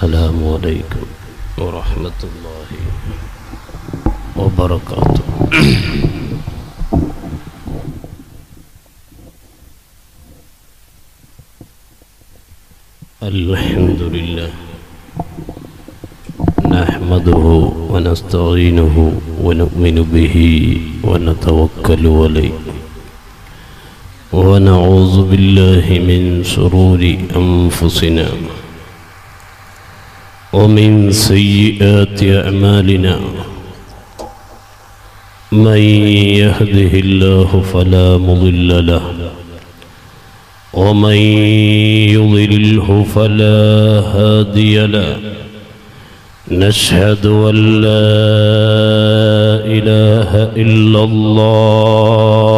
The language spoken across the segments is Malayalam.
السلام عليكم ورحمة الله وبركاته الحمد لله نحمده ونستعينه ونؤمن به ونتوكل عليه ونعوذ بالله من شرور أنفسنا ومن سيئات أعمالنا من يهده الله فلا مضل له ومن يضلله فلا هادي له نشهد أن لا إله إلا الله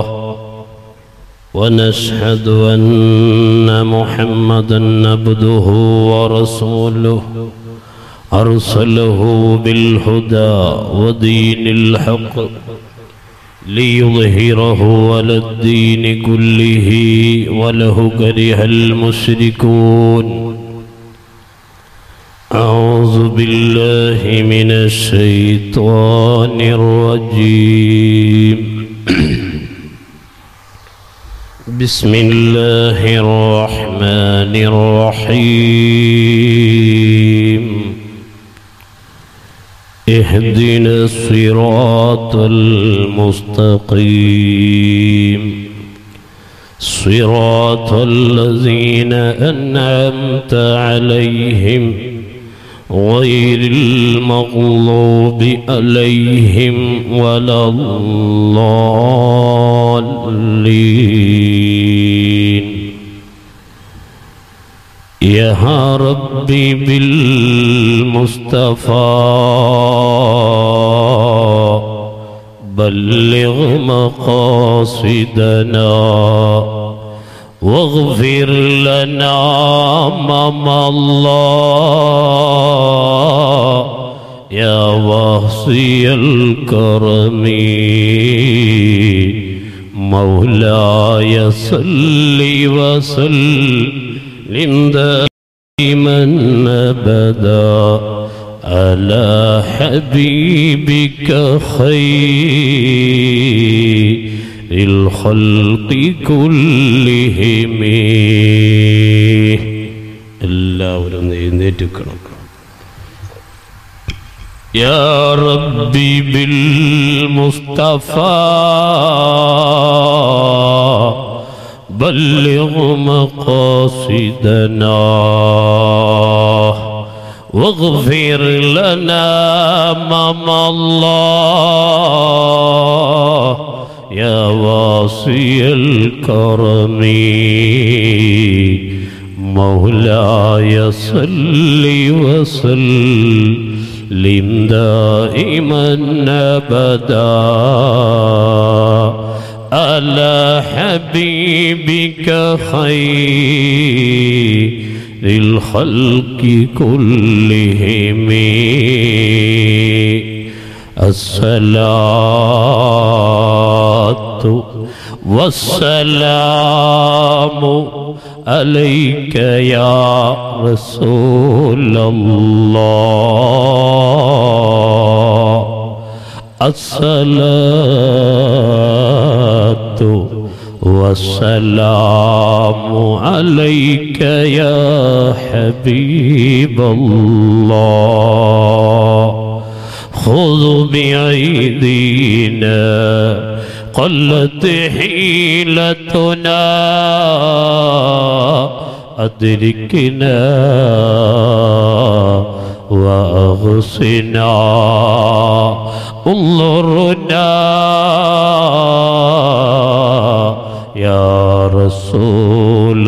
ونشهد أن محمدا عبده ورسوله أرسله بالهدى ودين الحق ليظهره على الدين كله وله كره المشركون أعوذ بالله من الشيطان الرجيم بسم الله الرحمن الرحيم اهدنا الصراط المستقيم صراط الذين أنعمت عليهم غير المغضوب عليهم ولا الضالين يا ربي بالمصطفى بلغ مقاصدنا واغفر لنا ما الله يا واسي الكرم مولاي صل وسلم دائما ابدا على حبيبك خير الخلق كلهم എല്ലാവരും എഴുന്നേറ്റിക്കണം يا ربي بالمصطفى بلغ مقاصدنا واغفر لنا ما الله يا واصي الكرم مولاي صل وسلم دائما ابدا على حبيبك خير الخلق كلهم الصلاة والسلام عليك يا رسول الله الصلاة والسلام عليك يا حبيب الله خذ بأيدينا قلت حيلتنا أدركنا وأغصنا انظرنا يا رسول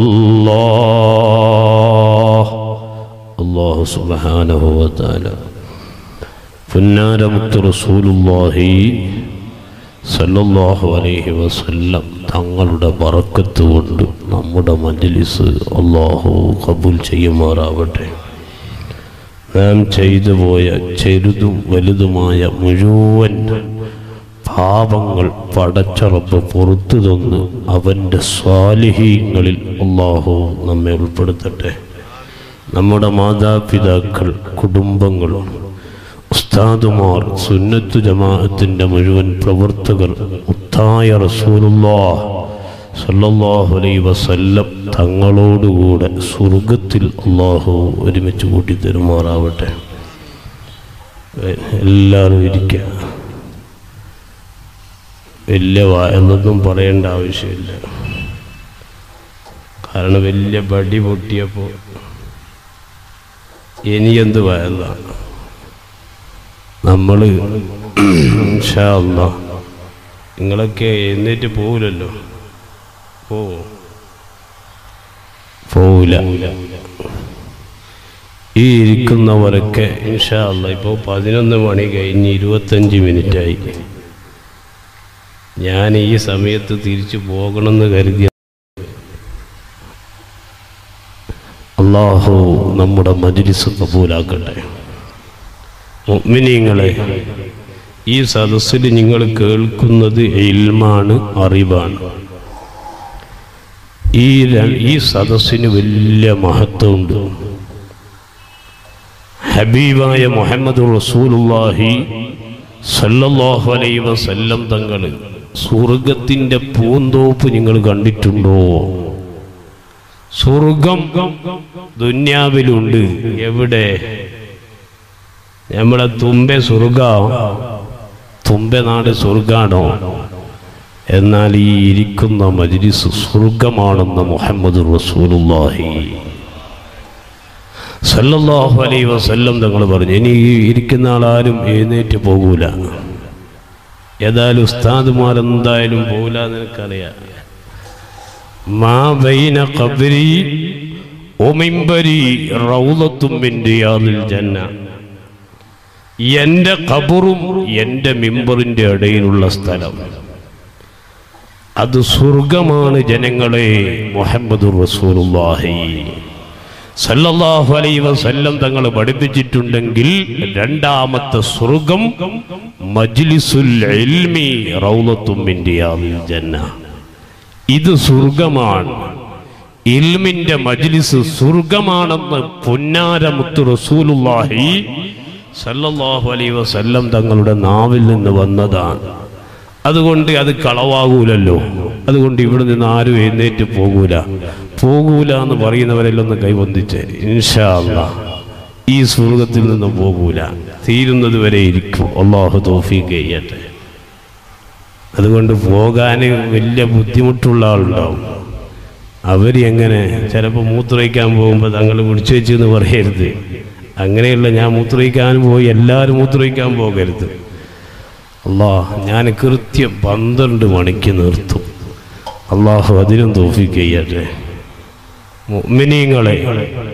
الله الله سبحانه وتعالى പുന്നാരമുത്ത് റസൂലുള്ളാഹി സല്ലല്ലാഹു അലൈഹി വസല്ലം തങ്ങളുടെ ബറക്കത്ത് കൊണ്ട് നമ്മുടെ മജ്ലിസ് അള്ളാഹു കബൂൽ ചെയ്യുമാറാവട്ടെ നാം ചെയ്തു പോയ ചെറുതും വലുതുമായ മുഴുവൻ പാപങ്ങൾ പടച്ചറപ്പ് പുറത്തു തന്ന് അവൻ്റെ സ്വാലിഹീങ്ങളിൽ അള്ളാഹു നമ്മെ ഉൾപ്പെടുത്തട്ടെ നമ്മുടെ മാതാപിതാക്കൾ കുടുംബങ്ങൾ ഉസ്താദുമാർ സുന്നത്തു ജമാഅത്തിൻ്റെ മുഴുവൻ പ്രവർത്തകർ ഉത്തായ റസൂലുള്ളാ സല്ലല്ലാഹു അലൈഹി വസല്ലം തങ്ങളോടുകൂടെ സ്വർഗത്തിൽ അള്ളാഹു ഒരുമിച്ച് കൂട്ടി തരുമാറാവട്ടെ എല്ലാവരും ഇരിക്കുക വലിയ എന്നൊന്നും പറയേണ്ട ആവശ്യമില്ല കാരണം വലിയ ബടി പൊട്ടിയപ്പോൾ ഇനി എന്ത് വയലാണ് നമ്മൾ നിങ്ങളൊക്കെ എഴുന്നേറ്റ് പോവില്ലല്ലോ പോവോ പോവില്ല ഈ ഇരിക്കുന്നവരൊക്കെ ഇൻഷാല്ല ഇപ്പോൾ പതിനൊന്ന് മണി കഴിഞ്ഞ് ഇരുപത്തഞ്ച് മിനിറ്റായി ഞാൻ ഈ സമയത്ത് തിരിച്ചു പോകണമെന്ന് കരുതിയ അള്ളാഹു നമ്മുടെ മജ്ലിസ് കബൂലാക്കട്ടെ മുഅ്മിനീങ്ങളെ ഈ സദസ്സിൽ നിങ്ങൾ കേൾക്കുന്നത് ഇൽമാണ് അറിവാണ് ഈ ര- ഈ സദസ്സിന് വലിയ മഹത്വമുണ്ട് ഹബീബായ മുഹമ്മദ് റസൂലുള്ളാഹി സല്ലല്ലാഹു അലൈഹി വസല്ലം തങ്ങൾ സ്വർഗത്തിൻ്റെ പൂന്തോപ്പ് നിങ്ങൾ കണ്ടിട്ടുണ്ടോ സ്വർഗം ദുന്യാവിലുണ്ട് എവിടെ നമ്മളെ തുമ്പെ സ്വർഗ തുമ്പെ നാട് സ്വർഗാണോ എന്നാൽ ഈ ഇരിക്കുന്ന മജ്ലിസ് സ്വർഗമാണെന്ന് മുഹമ്മദ് റസൂലുള്ളാഹി സല്ലല്ലാഹു അലൈഹി വസല്ലം തങ്ങൾ പറഞ്ഞു ഇനി ഈ ഇരിക്കുന്ന ആളാരും എഴുന്നേറ്റ് പോകൂല ഏതായാലും ഉസ്താദുമാർ എന്തായാലും പോകൂല എന്ന് എനിക്കറിയാം മാ ബൈന ഖബ്രി ഒമിമ്പരി റൗളത്തും മിൻ റിയാദിൽ ജന്ന എൻ്റെ ഖബറും എൻ്റെ മിമ്പറിൻ്റെ ഇടയിലുള്ള സ്ഥലം അത് സ്വർഗമാണ് ജനങ്ങളെ മുഹമ്മദ് റസൂലുള്ളാഹി സല്ലല്ലാഹു അലൈഹി വസല്ലം തങ്ങൾ പഠിപ്പിച്ചിട്ടുണ്ടെങ്കിൽ രണ്ടാമത്തെ സ്വർഗം മജ്ലിസുൽ ഇൽമി റൗളത്തും മിൻ റിയാദിൽ ജന്ന ഇത് സ്വർഗമാണ് ഇൽമിന്റെ മജ്ലിസ് സ്വർഗമാണെന്ന് പൊന്നാരമുത്ത് റസൂലുള്ളാഹി സല്ലല്ലാഹു അലൈഹി വസല്ലം തങ്ങളുടെ നാവിൽ നിന്ന് വന്നതാണ് അതുകൊണ്ട് അത് കളവാകൂലല്ലോ അതുകൊണ്ട് ഇവിടെ നിന്ന് ആരും എഴുന്നേറ്റ് പോകൂല പോകൂല എന്ന് പറയുന്നവരെല്ലാം ഒന്ന് കൈവന്തിച്ച് ഇൻഷാ അല്ലാ ഈ സ്വർഗത്തിൽ നിന്ന് പോകൂല തീരുന്നത് വരെ ഇരിക്കും അള്ളാഹു തോഫീക്ക് ചെയ്യട്ടെ അതുകൊണ്ട് പോകാൻ വലിയ ബുദ്ധിമുട്ടുള്ള ആളുണ്ടാവും അവർ എങ്ങനെ ചിലപ്പോൾ മൂത്രയിക്കാൻ പോകുമ്പോൾ തങ്ങൾ പിടിച്ചു വെച്ചെന്ന് പറയരുത് അങ്ങനെയുള്ള ഞാൻ മൂത്രയിക്കാൻ പോയി എല്ലാവരും മൂത്രയിക്കാൻ പോകരുത് അല്ലാ ഞാൻ കൃത്യം പന്ത്രണ്ട് മണിക്ക് നിർത്തും അള്ളാഹു അതിനും തോഫിക്ക് ചെയ്യട്ടെ മുഅ്മിനീങ്ങളെ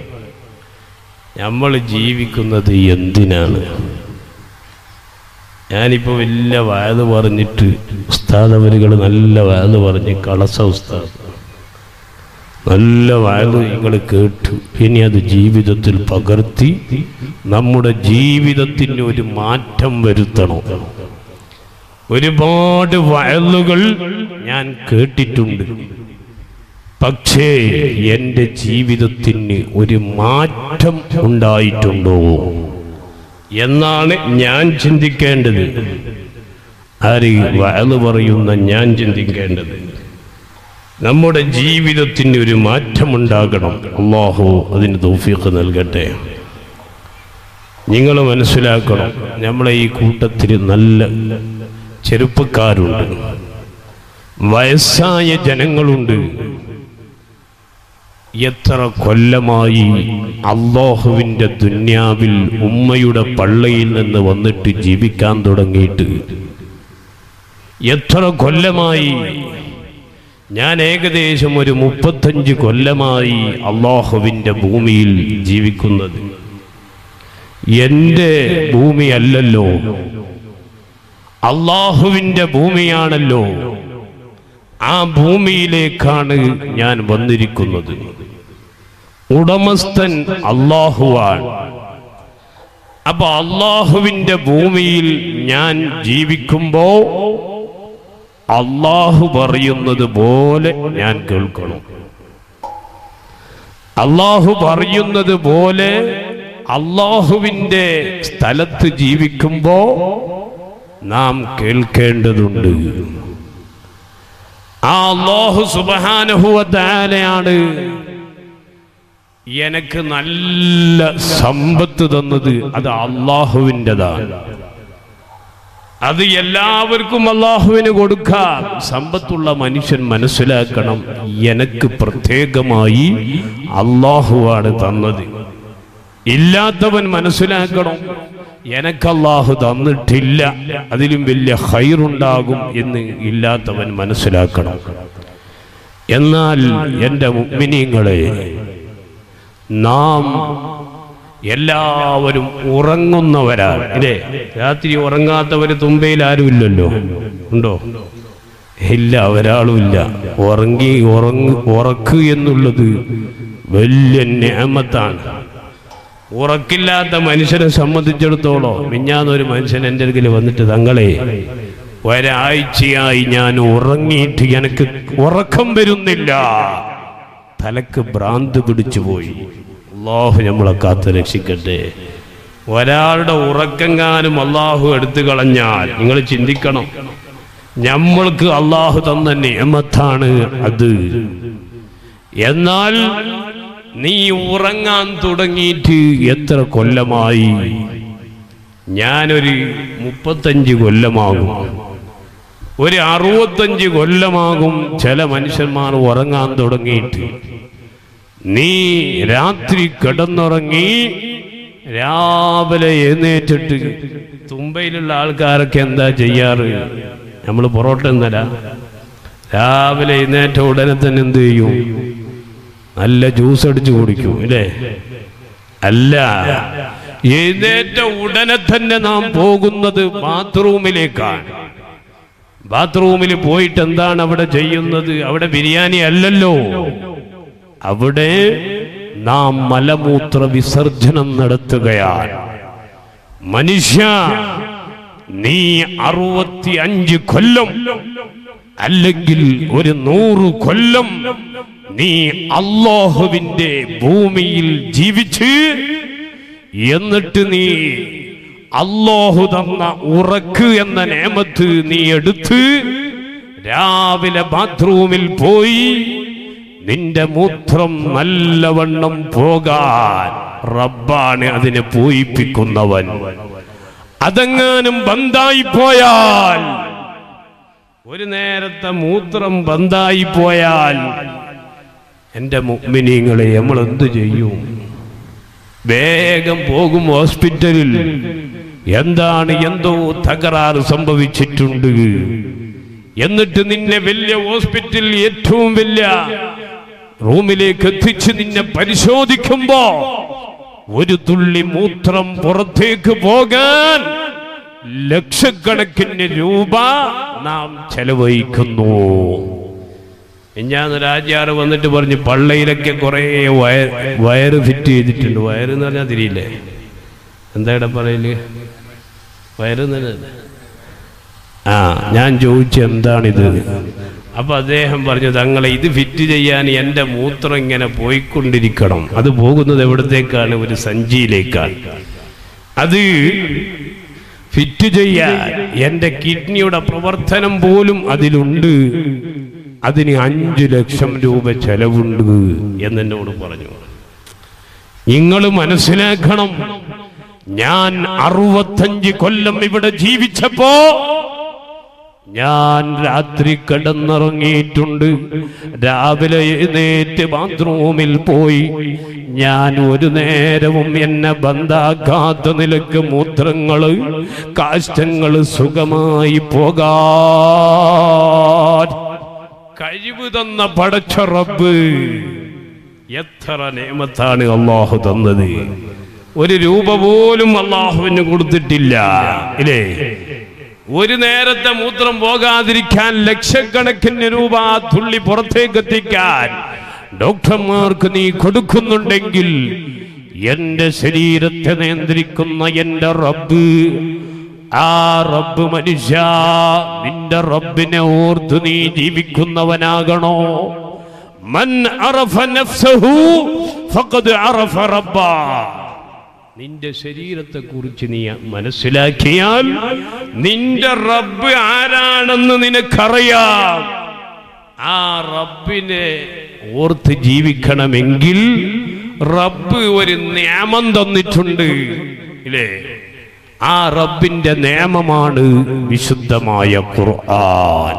നമ്മൾ ജീവിക്കുന്നത് എന്തിനാണ് ഞാനിപ്പോൾ വലിയ വയത് പറഞ്ഞിട്ട് ഉസ്താദ് അവരുകൾ നല്ല വയത് പറഞ്ഞ് കളസ ഉസ്താദ് നല്ല വയത് നിങ്ങൾ കേട്ടു ഇനി അത് ജീവിതത്തിൽ പകർത്തി നമ്മുടെ ജീവിതത്തിന് ഒരു മാറ്റം വരുത്തണം ഒരുപാട് വയലുകൾ ഞാൻ കേട്ടിട്ടുണ്ട് പക്ഷേ എൻ്റെ ജീവിതത്തിന് ഒരു മാറ്റം ഉണ്ടായിട്ടുണ്ടോ എന്നാണ് ഞാൻ ചിന്തിക്കേണ്ടത് ആര് വയല് പറയുന്ന ഞാൻ ചിന്തിക്കേണ്ടത് നമ്മുടെ ജീവിതത്തിന് ഒരു മാറ്റമുണ്ടാകണം അള്ളാഹു അതിന് തൗഫീഖ് നൽകട്ടെ നിങ്ങൾ മനസ്സിലാക്കണം നമ്മളെ ഈ കൂട്ടത്തിൽ നല്ല ചെറുപ്പക്കാരുണ്ട് വയസ്സായ ജനങ്ങളുണ്ട് എത്ര കൊല്ലമായി അള്ളാഹുവിൻ്റെ ദുന്യാവിൽ ഉമ്മയുടെ പള്ളയിൽ നിന്ന് വന്നിട്ട് ജീവിക്കാൻ തുടങ്ങിയിട്ട് എത്ര കൊല്ലമായി ഞാൻ ഏകദേശം ഒരു മുപ്പത്തഞ്ച് കൊല്ലമായി അള്ളാഹുവിൻ്റെ ഭൂമിയിൽ ജീവിക്കുന്നത് എൻ്റെ ഭൂമിയല്ലല്ലോ അള്ളാഹുവിൻ്റെ ഭൂമിയാണല്ലോ ആ ഭൂമിയിലേക്കാണ് ഞാൻ വന്നിരിക്കുന്നത് ഉടമസ്ഥൻ അള്ളാഹുവാണ് അപ്പൊ അള്ളാഹുവിൻ്റെ ഭൂമിയിൽ ഞാൻ ജീവിക്കുമ്പോ അള്ളാഹു പറയുന്നത് പോലെ ഞാൻ കേൾക്കണം അള്ളാഹു പറയുന്നത് പോലെ അള്ളാഹുവിൻ്റെ സ്ഥലത്ത് ജീവിക്കുമ്പോ നാം കേൾക്കേണ്ടതുണ്ട് ആ അള്ളാഹു സുബഹാനഹുവത്താലയാണ് എനിക്ക് നല്ല സമ്പത്ത് തന്നത് അത് അള്ളാഹുവിൻ്റെതാണ് അത് എല്ലാവർക്കും അള്ളാഹുവിന് കൊടുക്കാം സമ്പത്തുള്ള മനുഷ്യൻ മനസ്സിലാക്കണം എനിക്ക് പ്രത്യേകമായി അള്ളാഹുവാണ് തന്നത് ഇല്ലാത്തവൻ മനസ്സിലാക്കണം എനിക്ക് അള്ളാഹു തന്നിട്ടില്ല അതിലും വലിയ ഹൈറുണ്ടാകും എന്ന് ഇല്ലാത്തവൻ മനസ്സിലാക്കണം എന്നാൽ എൻ്റെ മുഗ്മിനീങ്ങളെ നാം എല്ലാവരും ഉറങ്ങുന്നവരാണ് ഇല്ലേ രാത്രി ഉറങ്ങാത്തവര് തുമ്പയിൽ ആരുമില്ലല്ലോ ഉണ്ടോ ഇല്ല ഒരാളുമില്ല ഉറങ്ങി ഉറങ്ങ് ഉറക്ക് എന്നുള്ളത് വലിയ ഞാമത്താണ് ഉറക്കില്ലാത്ത മനുഷ്യനെ സംബന്ധിച്ചിടത്തോളം മിഞ്ഞാന്നൊരു മനുഷ്യൻ എൻ്റെ അടുക്കൽ വന്നിട്ട് തങ്ങളെ ഒരാഴ്ചയായി ഞാൻ ഉറങ്ങിയിട്ട് എനിക്ക് ഉറക്കം വരുന്നില്ല തലക്ക് ഭ്രാന്ത് പിടിച്ചു പോയി അള്ളാഹു നമ്മളെ കാത്ത് രക്ഷിക്കട്ടെ ഒരാളുടെ ഉറക്കെങ്ങാനും അള്ളാഹു എടുത്തു കളഞ്ഞാൽ നിങ്ങൾ ചിന്തിക്കണം നമ്മൾക്ക് അള്ളാഹു തന്ന നിയമത്താണ് അത് എന്നാൽ നീ ഉറങ്ങാൻ തുടങ്ങിയിട്ട് എത്ര കൊല്ലമായി ഞാനൊരു മുപ്പത്തഞ്ച് കൊല്ലമാകും ഒരു അറുപത്തഞ്ച് കൊല്ലമാകും ചില മനുഷ്യന്മാർ ഉറങ്ങാൻ തുടങ്ങിയിട്ട് നീ രാത്രി കിടന്നുറങ്ങി രാവിലെ എഴുന്നേറ്റിട്ട് തുമ്പയിലുള്ള ആൾക്കാരൊക്കെ എന്താ ചെയ്യാറ് നമ്മൾ പൊറോട്ട എന്നല്ല രാവിലെ എഴുന്നേറ്റ ഉടനെ തന്നെ എന്ത് ചെയ്യും നല്ല ജ്യൂസ് അടിച്ചു കുടിക്കും ഇല്ലേ അല്ല എഴുന്നേറ്റ ഉടനെ തന്നെ നാം പോകുന്നത് ബാത്റൂമിലേക്കാണ് ബാത്റൂമിൽ പോയിട്ട് എന്താണ് അവിടെ ചെയ്യുന്നത് അവിടെ ബിരിയാണി അല്ലല്ലോ അവിടെ നാം മലമൂത്ര വിസർജനം നടത്തുകയാണ് മനുഷ്യ നീ അറുപത്തി അഞ്ച് കൊല്ലം അല്ലെങ്കിൽ ഒരു നൂറ് കൊല്ലം നീ അള്ളാഹുവിന്റെ ഭൂമിയിൽ ജീവിച്ച് എന്നിട്ട് നീ അള്ളാഹു തന്ന ഉറക്ക് എന്ന നേമത്ത് നീ എടുത്ത് രാവിലെ ബാത്റൂമിൽ പോയി നിന്റെ മൂത്രം നല്ലവണ്ണം പോകാൻ റബ്ബാണ് അതിനെ പോയിപ്പിക്കുന്നവൻ അതെങ്ങാനും ബന്ധായി പോയാൽ ഒരു നേരത്തെ മൂത്രം ബന്ധായി പോയാൽ എൻ്റെ മുഗ്മിനീങ്ങളെ നമ്മൾ എന്ത് ചെയ്യും വേഗം പോകും ഹോസ്പിറ്റലിൽ എന്താണ് എന്തോ തകരാറ് സംഭവിച്ചിട്ടുണ്ട് എന്നിട്ട് നിന്നെ വലിയ ഹോസ്പിറ്റലിൽ ഏറ്റവും വലിയ റൂമിലേക്ക് എത്തിച്ച് നിന്നെ പരിശോധിക്കുമ്പോ ഒരു തുള്ളി മൂത്രം പുറത്തേക്ക് പോകാൻ ലക്ഷക്കണക്കിന് രൂപ നാം ചെലവഴിക്കുന്നു ഞാൻ രാജ്യാറ് വന്നിട്ട് പറഞ്ഞു പള്ളയിലൊക്കെ കുറേ വയർ വയറ് ഫിറ്റ് ചെയ്തിട്ടുണ്ട് വയറ് എന്ന് പറഞ്ഞാൽ തിരിയില്ലേ എന്താ ഇവിടെ പറയല് വയറ് തന്നെ ആ ഞാൻ ചോദിച്ചു എന്താണിത് അപ്പൊ അദ്ദേഹം പറഞ്ഞു തങ്ങളെ ഇത് ഫിറ്റ് ചെയ്യാൻ എൻ്റെ മൂത്രം ഇങ്ങനെ പോയിക്കൊണ്ടിരിക്കണം അത് പോകുന്നത് എവിടത്തേക്കാണ് ഒരു സഞ്ചിയിലേക്കാണ് അത് ഫിറ്റ് ചെയ്യാൻ എൻ്റെ കിഡ്നിയുടെ പ്രവർത്തനം പോലും അതിലുണ്ട് അതിന് അഞ്ചു ലക്ഷം രൂപ ചെലവുണ്ട് എന്നെന്നോട് പറഞ്ഞു നിങ്ങൾ മനസ്സിലാക്കണം ഞാൻ അറുപത്തഞ്ച് കൊല്ലം ഇവിടെ ജീവിച്ചപ്പോ ഞാൻ രാത്രി കിടന്നിറങ്ങിയിട്ടുണ്ട് രാവിലെ എഴുന്നേറ്റ് ബാത്റൂമിൽ പോയി ഞാൻ ഒരു നേരവും എന്നെ ബന്ധാക്കാത്ത നിലക്ക് മൂത്രങ്ങള് കാഷ്ടങ്ങള് സുഖമായി പോകാൻ കഴിവ് തന്ന പടച്ച റബ്ബ് എത്ര നിയമത്താണ് അള്ളാഹു തന്നത് ഒരു രൂപ പോലും അള്ളാഹുവിന് കൊടുത്തിട്ടില്ല ഇല്ലേ ഒരു നേരത്തെ മൂത്രം പോകാതിരിക്കാൻ ലക്ഷക്കണക്കിന് രൂപ ആ തുള്ളി പുറത്തേക്ക് എത്തിക്കാൻ ഡോക്ടർമാർക്ക് നീ കൊടുക്കുന്നുണ്ടെങ്കിൽ എന്റെ ശരീരത്തെ നിയന്ത്രിക്കുന്ന എന്റെ റബ്ബ് ആ റബ്ബ് മനുഷ്യ നിന്റെ റബ്ബിനെ ഓർത്ത് നീ ജീവിക്കുന്നവനാകണോ മൻ അറഫ നഫ്സഹു ഫഖദ് അറഫ റബ്ബ നിന്റെ ശരീരത്തെ കുറിച്ച് നീ മനസ്സിലാക്കിയാൽ നിന്റെ റബ്ബ് ആരാണെന്ന് നിനക്കറിയാം ആ റബ്ബിനെ ഓർത്ത് ജീവിക്കണമെങ്കിൽ റബ്ബ് ഒരു നിയമം തന്നിട്ടുണ്ട് ഇല്ലേ ആ റബ്ബിന്റെ നിയമമാണ് വിശുദ്ധമായ ഖുർആൻ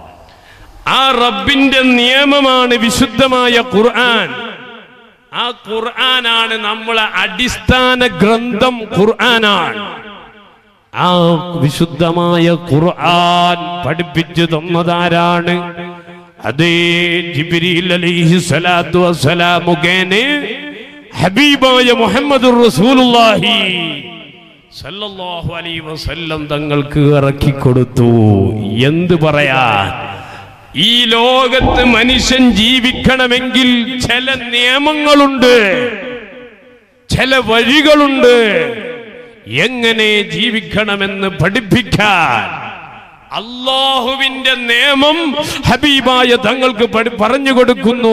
ആ റബ്ബിന്റെ നിയമമാണ് വിശുദ്ധമായ ഖുർആൻ ആ ഖുർആനാണ് നമ്മളെ അടിസ്ഥാന ഗ്രന്ഥം ഖുർആനാണ് ആ വിശുദ്ധമായ ഖുർആൻ പഠിപ്പിച്ചു തന്നതാരാണ് അതേ ജിബ്രീൽ അലൈഹി സ്വലാത്തു വസ്സലാം മുഖേന ഹബീബായ മുഹമ്മദ് റസൂലുള്ളാഹി സല്ലല്ലാഹു അലൈഹി വസല്ലം തങ്ങൾക്ക് ഇറക്കി കൊടുത്തു എന്ത് പറയാൻ ഈ ലോകത്ത് മനുഷ്യൻ ജീവിക്കണമെങ്കിൽ ചില നിയമങ്ങളുണ്ട് ചില വഴികളുണ്ട് എങ്ങനെ ജീവിക്കണമെന്ന് പഠിപ്പിക്കാൻ അള്ളാഹുവിന്റെ നിയമം ഹബീബായ തങ്ങൾക്ക് പഠി- പറഞ്ഞു കൊടുക്കുന്നു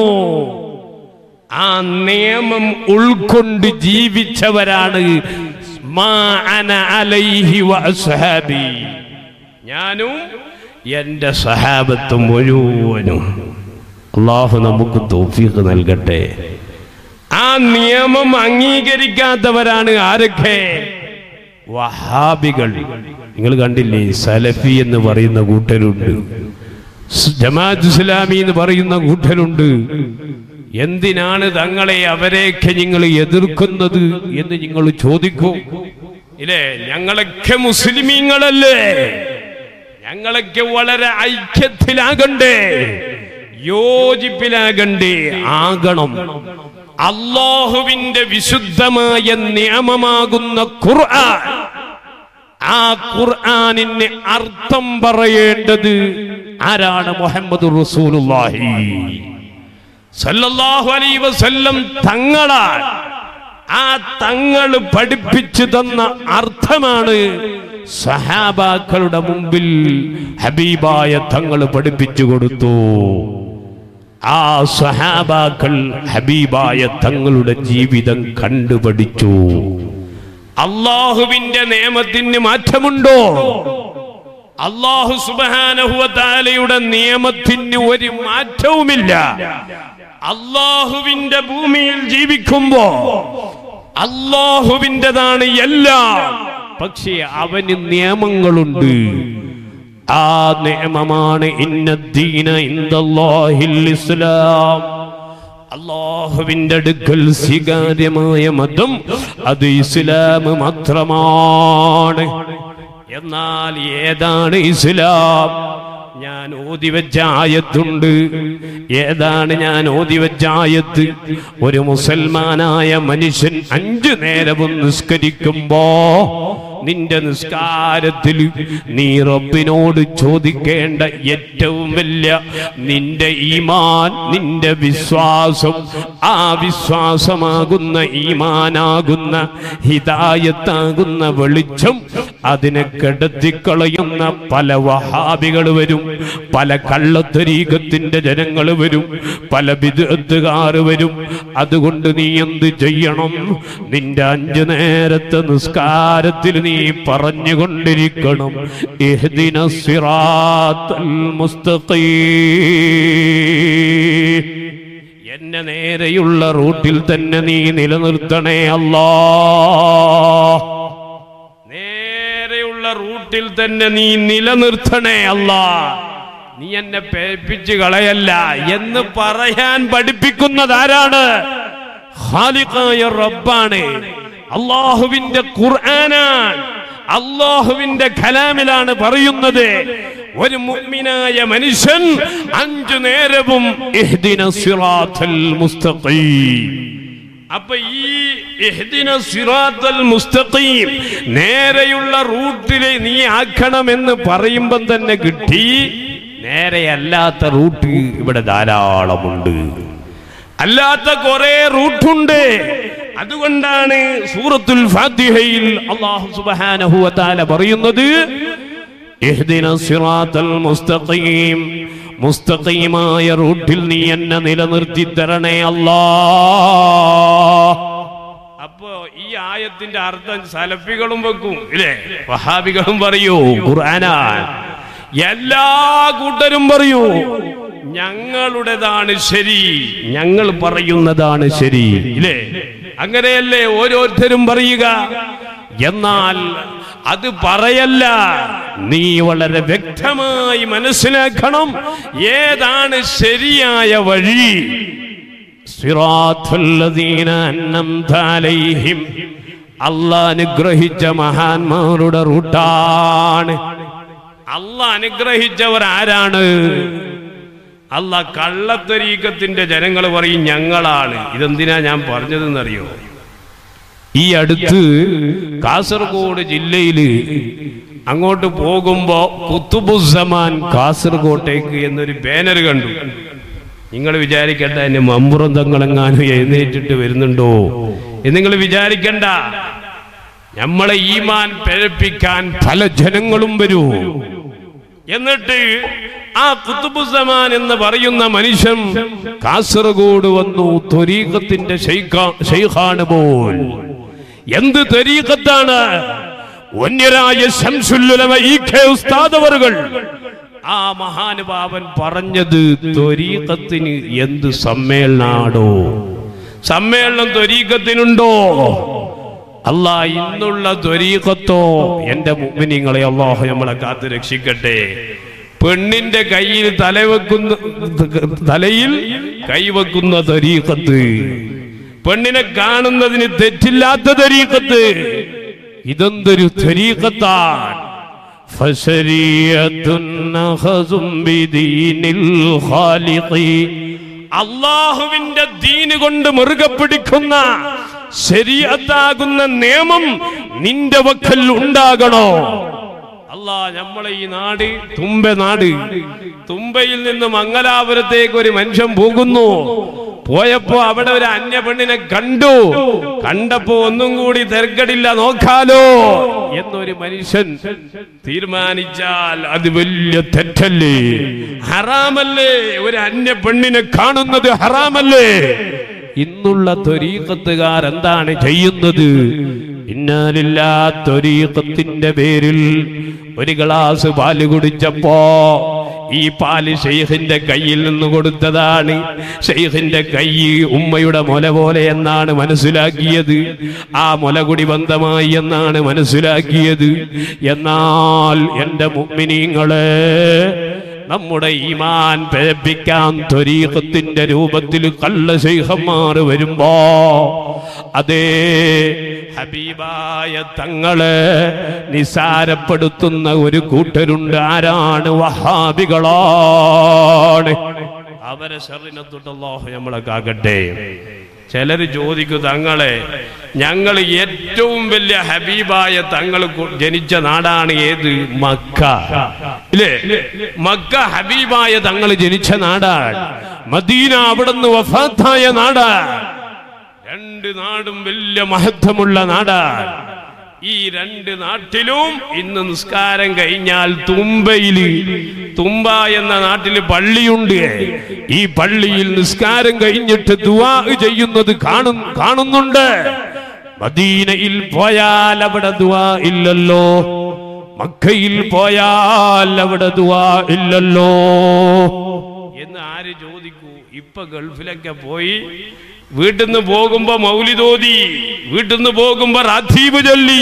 ആ നിയമം ഉൾക്കൊണ്ട് ജീവിച്ചവരാണ് മാ അന അലൈഹി വ അസ്ഹാബി. ഞാനും എന്റെ സഹാബത്തും മുഴുവനും അള്ളാഹു നമുക്ക് തോഫീക്ക് നൽകട്ടെ ആ നിയമം അംഗീകരിക്കാത്തവരാണ് ആരൊക്കെ വഹാബികൾ നിങ്ങൾ കണ്ടില്ലേ സലഫി എന്ന് പറയുന്ന കൂട്ടരുണ്ട് സ് ജമാഅത്ത് ഇസ്ലാമി എന്ന് പറയുന്ന കൂട്ടരുണ്ട് എന്തിനാണ് തങ്ങളെ അവരെയൊക്കെ നിങ്ങൾ എതിർക്കുന്നത് എന്ന് നിങ്ങൾ ചോദിക്കും ഇല്ലേ ഞങ്ങളൊക്കെ മുസ്ലിമീങ്ങളല്ലേ ഞങ്ങളൊക്കെ വളരെ ഐക്യത്തിലാകണ്ടേ യോജിപ്പിലാകണ്ടേ ആകണം അള്ളാഹുവിന്റെ വിശുദ്ധമായ നിയമമാകുന്ന ഖുർആൻ ആ ഖുർആനിന് അർത്ഥം പറയേണ്ടത് ആരാണ് മുഹമ്മദ് റസൂലുള്ളാഹി സല്ലല്ലാഹു അലൈഹി വസല്ലം തങ്ങളാൽ ആ തങ്ങൾ പഠിപ്പിച്ചു തന്ന അർത്ഥമാണ് സഹാബാക്കളുടെ മുമ്പിൽ ഹബീബായ തങ്ങൾ പഠിപ്പിച്ചു കൊടുത്തു ആ സഹാബാക്കൾ ഹബീബായ തങ്ങളുടെ ജീവിതം കണ്ടുപഠിച്ചു അള്ളാഹുവിന്റെ നിയമത്തിന് മാറ്റമുണ്ടോ അള്ളാഹു സുബാനഹുവത്താലയുടെ നിയമത്തിന് ഒരു മാറ്റവുമില്ല അള്ളാഹുവിന്റെ ഭൂമിയിൽ ജീവിക്കുമ്പോ അള്ളാഹുവിൻ്റെതാണ് എല്ലാം പക്ഷേ അവന് നിയമങ്ങളുണ്ട് ആ നിയമമാണ് ഇന്നദ്ദീന ഇന്ദല്ലാഹിൽ ഇസ്ലാം അള്ളാഹുവിന്റെ അടുക്കൽ സ്വീകാര്യമായ മതം അത് ഇസ്ലാം മാത്രമാണ് എന്നാൽ ഏതാണ് ഇസ്ലാം ഞാൻ ഓതി വെച്ച ആയത്തുണ്ട് ഏതാണ് ഞാൻ ഓതി വെച്ച ആയത്ത് ഒരു മുസൽമാനായ മനുഷ്യൻ അഞ്ചു നേരവും നിസ്കരിക്കുമ്പോ നിന്റെ നിസ്കാരത്തിൽ നീ റബ്ബിനോട് ചോദിക്കേണ്ട ഏറ്റവും വലിയ നിന്റെ ഈമാൻ നിന്റെ വിശ്വാസം ആ വിശ്വാസമാകുന്ന ഈമാനാകുന്ന ഹിതായത്താകുന്ന വെളിച്ചം അതിനെ കെടുത്തിക്കളയുന്ന പല വഹാബികൾ വരും പല കള്ളത്തരീകത്തിന്റെ ജനങ്ങൾ വരും പല വിദഗ്ധകാർ വരും അതുകൊണ്ട് നീ എന്ത് ചെയ്യണം നിന്റെ അഞ്ചു നേരത്തെ നിസ്കാരത്തിൽ നീ പറഞ്ഞുകൊണ്ടിരിക്കണം ഇഹ്ദിന സിറാത്തൽ മുസ്തഖീം എന്നെ നേരെയുള്ള റൂട്ടിൽ തന്നെ നീ നിലനിർത്തണേ അല്ലാ നേരെയുള്ള റൂട്ടിൽ തന്നെ നീ നിലനിർത്തണേ അല്ലാ നീ എന്നെ പേപ്പിച്ച് കളയല്ല എന്ന് പറയാൻ പഠിപ്പിക്കുന്നത് ആരാണ് ഖാലിഖായ റബ്ബാണ് അള്ളാഹുവിന്റെ ഖുർആനാണ് അള്ളാഹുവിന്റെ കലാമിലാണ് പറയുന്നത് ഒരു മുഅ്മിനായ മനുഷ്യൻ അഞ്ചു നേരവും ഇഹ്ദിന സിറാത്തൽ മുസ്തഖീം അപ്പൊ ഈ ഇഹ്ദിന സിറാത്തൽ മുസ്തഖീം നേരെയുള്ള റൂട്ടിലെ നീ ആക്കണമെന്ന് പറയുമ്പം തന്നെ കിട്ടി നേരെയല്ലാത്ത റൂട്ട് ഇവിടെ ധാരാളമുണ്ട് അല്ലാത്ത കുറെ റൂട്ടുണ്ട് അതുകൊണ്ടാണ് സൂറത്തുൽ ഫാത്തിഹയിൽ അള്ളാഹു സുബ്ഹാനഹു വതആല പറയുന്നത് اهدنا الصراط المستقيم മുസ്തഖീമായ റൂട്ടിൽ നീ എന്നെ നിലനിർത്തി തരണേ അല്ലാ അപ്പോ ഈ ആയത്തിന്റെ അർത്ഥം സലഫികളും വെക്കും ഇല്ലേ വഹാബികളും പറയൂ ഖുർആനാ എല്ലാ കൂട്ടരും പറയൂ ഞങ്ങളുടേതാണ് ശരി ഞങ്ങൾ പറയുന്നതാണ് ശരി ഇല്ലേ അങ്ങനെയല്ലേ ഓരോരുത്തരും പറയുക എന്നാൽ അത് പറയല്ല നീ വളരെ വ്യക്തമായി മനസ്സിലാക്കണം ഏതാണ് ശരിയായ വഴി സിറാത്തുല്ലദീന അന്നംത അലൈഹിം അള്ളാഹ് അനുഗ്രഹിച്ച മഹാന്മാരുടെ റൂട്ടാണ് അള്ളാഹ് അനുഗ്രഹിച്ചവർ ആരാണ് അല്ല കള്ളത്തരീക്കത്തിന്റെ ജനങ്ങൾ പറയും ഞങ്ങളാണ് ഇതെന്തിനാ ഞാൻ പറഞ്ഞതെന്നറിയോ ഈ അടുത്ത് കാസർഗോഡ് ജില്ലയില് അങ്ങോട്ട് പോകുമ്പോ കുത്തുബുസമാൻ കാസർഗോട്ടേക്ക് എന്നൊരു ബാനർ കണ്ടു നിങ്ങൾ വിചാരിക്കണ്ട എന്നെ മമ്പുറം തങ്ങളെങ്ങാനും എഴുന്നേറ്റിട്ട് വരുന്നുണ്ടോ എന്ന് നിങ്ങൾ വിചാരിക്കണ്ട നമ്മളെ ഈമാൻ പിഴപ്പിക്കാൻ പല ജനങ്ങളും വരൂ എന്നിട്ട് ആ കുത്തുബുസമാൻ എന്ന് പറയുന്ന മനുഷ്യൻ കാസർഗോഡ് വന്നു ത്വരീഖത്തിന്റെ ഷെയ്ഖാണ് പോൽ എന്ത് ത്വരീഖത്താണ് വന്യരായ ശംസുല്ലുലമ ഈ കെ ഉസ്താദവറുകൾ ആ മഹാനുഭാവൻ പറഞ്ഞത് ത്വരീഖത്തിന് എന്ത് സമ്മേളനാടോ സമ്മേളനം ത്വരീഖത്തിനുണ്ടോ അല്ല ഇന്നുള്ള ത്വരീഖത്തോ എന്റെ മുമ്പിനിങ്ങളെ അള്ളാഹു നമ്മളെ കാത്തു രക്ഷിക്കട്ടെ പെണ്ണിന്റെ കയ്യിൽ തലവെക്കുന്ന തലയിൽ കൈവെക്കുന്ന ത്വരീഖത്ത് പെണ്ണിനെ കാണുന്നതിന് തെറ്റില്ലാത്ത ത്വരീഖത്ത് ഇതെന്തൊരു ത്വരീഖത്താണ് فشريعة نخز بدين الخالق അള്ളാഹുവിന്റെ ദീന് കൊണ്ട് മുറുകെ പിടിക്കുന്ന ശരിയത്താകുന്ന നിയമം നിന്റെ വക്കൽ ഉണ്ടാകണോ അല്ലാ നമ്മളെ ഈ നാട് തുമ്പ നാട് തുമ്പയിൽ നിന്ന് മംഗലാപുരത്തേക്ക് ഒരു മനുഷ്യൻ പോകുന്നു പോയപ്പോ അവിടെ ഒരു അന്യ പെണ്ണിനെ കണ്ടു കണ്ടപ്പോ ഒന്നും കൂടി തിരക്കടില്ല നോക്കാലോ എന്നൊരു മനുഷ്യൻ തീരുമാനിച്ചാൽ അത് വലിയ തെറ്റല്ലേ ഹറാമല്ലേ ഒരു അന്യ പെണ്ണിനെ കാണുന്നത് ഹറാമല്ലേ ഇന്നുള്ള ത്വരീക്കത്തുകാർ എന്താണ് ചെയ്യുന്നത് ഇന്നാലില്ലാത്തൊരീക്കത്തിന്റെ പേരിൽ ഒരു ഗ്ലാസ് പാല് കുടിച്ചപ്പോ ഈ പാല് ഷെയ്ഖിന്റെ കയ്യിൽ നിന്ന് കൊടുത്തതാണ് ഷെയ്ഖിന്റെ കൈ ഉമ്മയുടെ മുല പോലെ എന്നാണ് മനസ്സിലാക്കിയത് ആ മുലകുടി ബന്ധമായി എന്നാണ് മനസ്സിലാക്കിയത് എന്നാൽ എന്റെ മുമ്മിനീങ്ങളെ നമ്മുടെ ഈമാൻ പേപ്പിക്കാൻ ത്വരീഖത്തിന്റെ രൂപത്തിൽ കള്ള ശൈഖന്മാർ വരുമ്പോ അതേ ഹബീബായ തങ്ങളെ നിസാരപ്പെടുത്തുന്ന ഒരു കൂട്ടരുണ്ട് ആരാണ് വഹാബികളാണ് അവരെ ശറിനെ തൊട്ടല്ലാഹു നമ്മളെ കാക്കട്ടെ ചിലര് ചോദിക്കും തങ്ങളെ ഞങ്ങൾ ഏറ്റവും വലിയ ഹബീബായ തങ്ങൾ ജനിച്ച നാടാണ് ഏത് മക്ക ഇല്ലേ മക്ക ഹബീബായ തങ്ങൾ ജനിച്ച നാടാണ് മദീന അവിടുന്ന് വഫാത്തായ നാടാണ് രണ്ട് നാടും വലിയ മഹത്വമുള്ള നാടാണ് ഈ രണ്ട് നാട്ടിലും ഇന്ന് നിസ്കാരം കഴിഞ്ഞാൽ തുമ്പയില് തുമ്പ എന്ന നാട്ടില് പള്ളിയുണ്ട് ഈ പള്ളിയിൽ നിസ്കാരം കഴിഞ്ഞിട്ട് ദുവാ ചെയ്യുന്നത് കാണും കാണുന്നുണ്ട് മദീനയിൽ പോയാൽ അവിടെ ദുവാ ഇല്ലല്ലോ മക്കയിൽ പോയാൽ അവിടെ ദുവാ ഇല്ലല്ലോ എന്ന് ആര് ചോദിക്കൂ ഇപ്പൊ ഗൾഫിലൊക്കെ പോയി വീട്ടിൽ നിന്ന് പോകുമ്പോ മൗലിതോതി വീട്ടിൽ നിന്ന് പോകുമ്പോ റാത്തീബ് ചൊല്ലി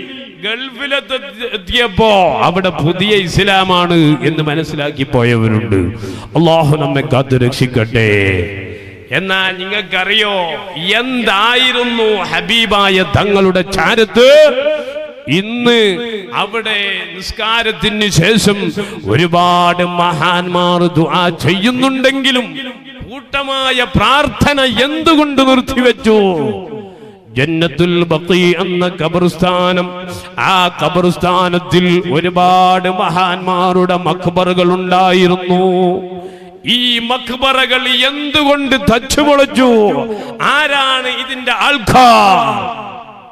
ഗൾഫിലെത്തിയപ്പോ അവിടെ പുതിയ ഇസ്ലാമാണ് എന്ന് മനസ്സിലാക്കി പോയവരുണ്ട് അള്ളാഹു നമ്മെ കാത്തു രക്ഷിക്കട്ടെ എന്നാൽ നിങ്ങൾക്കറിയോ എന്തായിരുന്നു ഹബീബായ തങ്ങളുടെ ചാരത്ത് ഇന്ന് അവിടെ നിസ്കാരത്തിന് ശേഷം ഒരുപാട് മഹാന്മാർ ദുആ ചെയ്യുന്നുണ്ടെങ്കിലും കൂട്ടമായ പ്രാർത്ഥന എന്തുകൊണ്ട് നിർത്തിവെച്ചു ജന്നത്തുൽ ബഖി എന്ന ഖബർസ്ഥാനം ആ ഖബർസ്ഥാനത്തിൽ ഒരുപാട് മഹാന്മാരുടെ മഖബറുകൾ ഉണ്ടായിരുന്നു ഈ മഖബറകൾ എന്തുകൊണ്ട് തച്ചുപൊളച്ചു ആരാണ് ഇതിന്റെ ആൾക്കാർ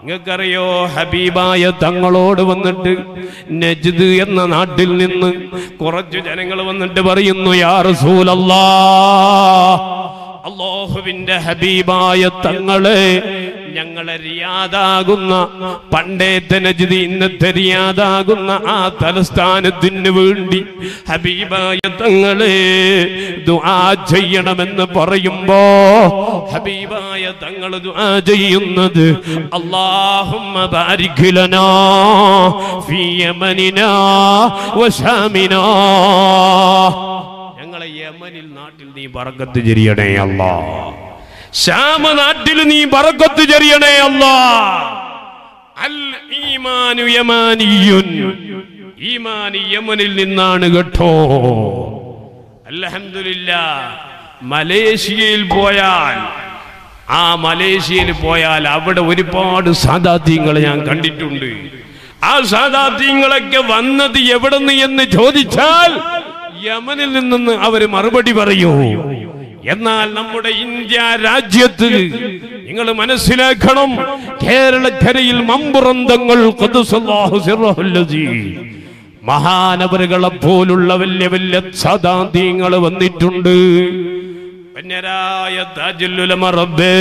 നിങ്ങൾക്കറിയോ ഹബീബായ തങ്ങളോട് വന്നിട്ട് നജ്ദ് എന്ന നാട്ടിൽ നിന്ന് കുറച്ചു ജനങ്ങൾ വന്നിട്ട് പറയുന്നു യാ റസൂലല്ലാ അള്ളാഹുവിന്റെ ഹബീബായ തങ്ങളെ ഞങ്ങളെ റിയാദാകുന്ന പണ്ടേത്തെ നജ്ദി ഇന്നത്തെ റിയാദാകുന്ന ആ തലസ്ഥാനത്തിന് വേണ്ടി ഹബീബായ തങ്ങളെ ദുആ ചെയ്യണമെന്ന് പറയുമ്പോ ഹബീബായ തങ്ങൾ ദുആ ചെയ്യുന്നത് അല്ലാഹുമ്മ ബാരിക് ലനാ ഫീ യമനിനാ വശാമിനാ ഞങ്ങളെ യമനിൽ നാട്ടിൽ നീ ബറക്കത്ത് ചെരിയണേ അല്ലാ ശ്യാമ നാട്ടിൽ നീ ബറക്കത്ത് ചെറിയണേ അല്ലാ അൽ ഈമാനു യമാനിയുൻ ഈമാൻ യമനിൽ നിന്നാണ് കേട്ടോ അൽഹംദുലില്ലാ മലേഷ്യയിൽ പോയാൽ ആ മലേഷ്യയിൽ പോയാൽ അവിടെ ഒരുപാട് സാദാത്യങ്ങൾ ഞാൻ കണ്ടിട്ടുണ്ട് ആ സാദാത്യങ്ങളൊക്കെ വന്നത് എവിടുന്ന് എന്ന് ചോദിച്ചാൽ യമനിൽ നിന്നെന്ന് അവര് മറുപടി പറയൂ എന്നാൽ നമ്മുടെ ഇന്ത്യ രാജ്യത്ത് നിങ്ങൾ മനസ്സിലാക്കണം കേരളക്കരയിൽ മമ്പുറന്തങ്ങൾ ഖുദ്സുല്ലാഹു സിർറഹുൽ അസീസ് മഹാനവറുകളെ പോലുള്ള വലിയ വലിയ സദാന്തീങ്ങൾ വന്നിട്ടുണ്ട് വന്യരായ താജുല്ലുലമ റബ്ബേ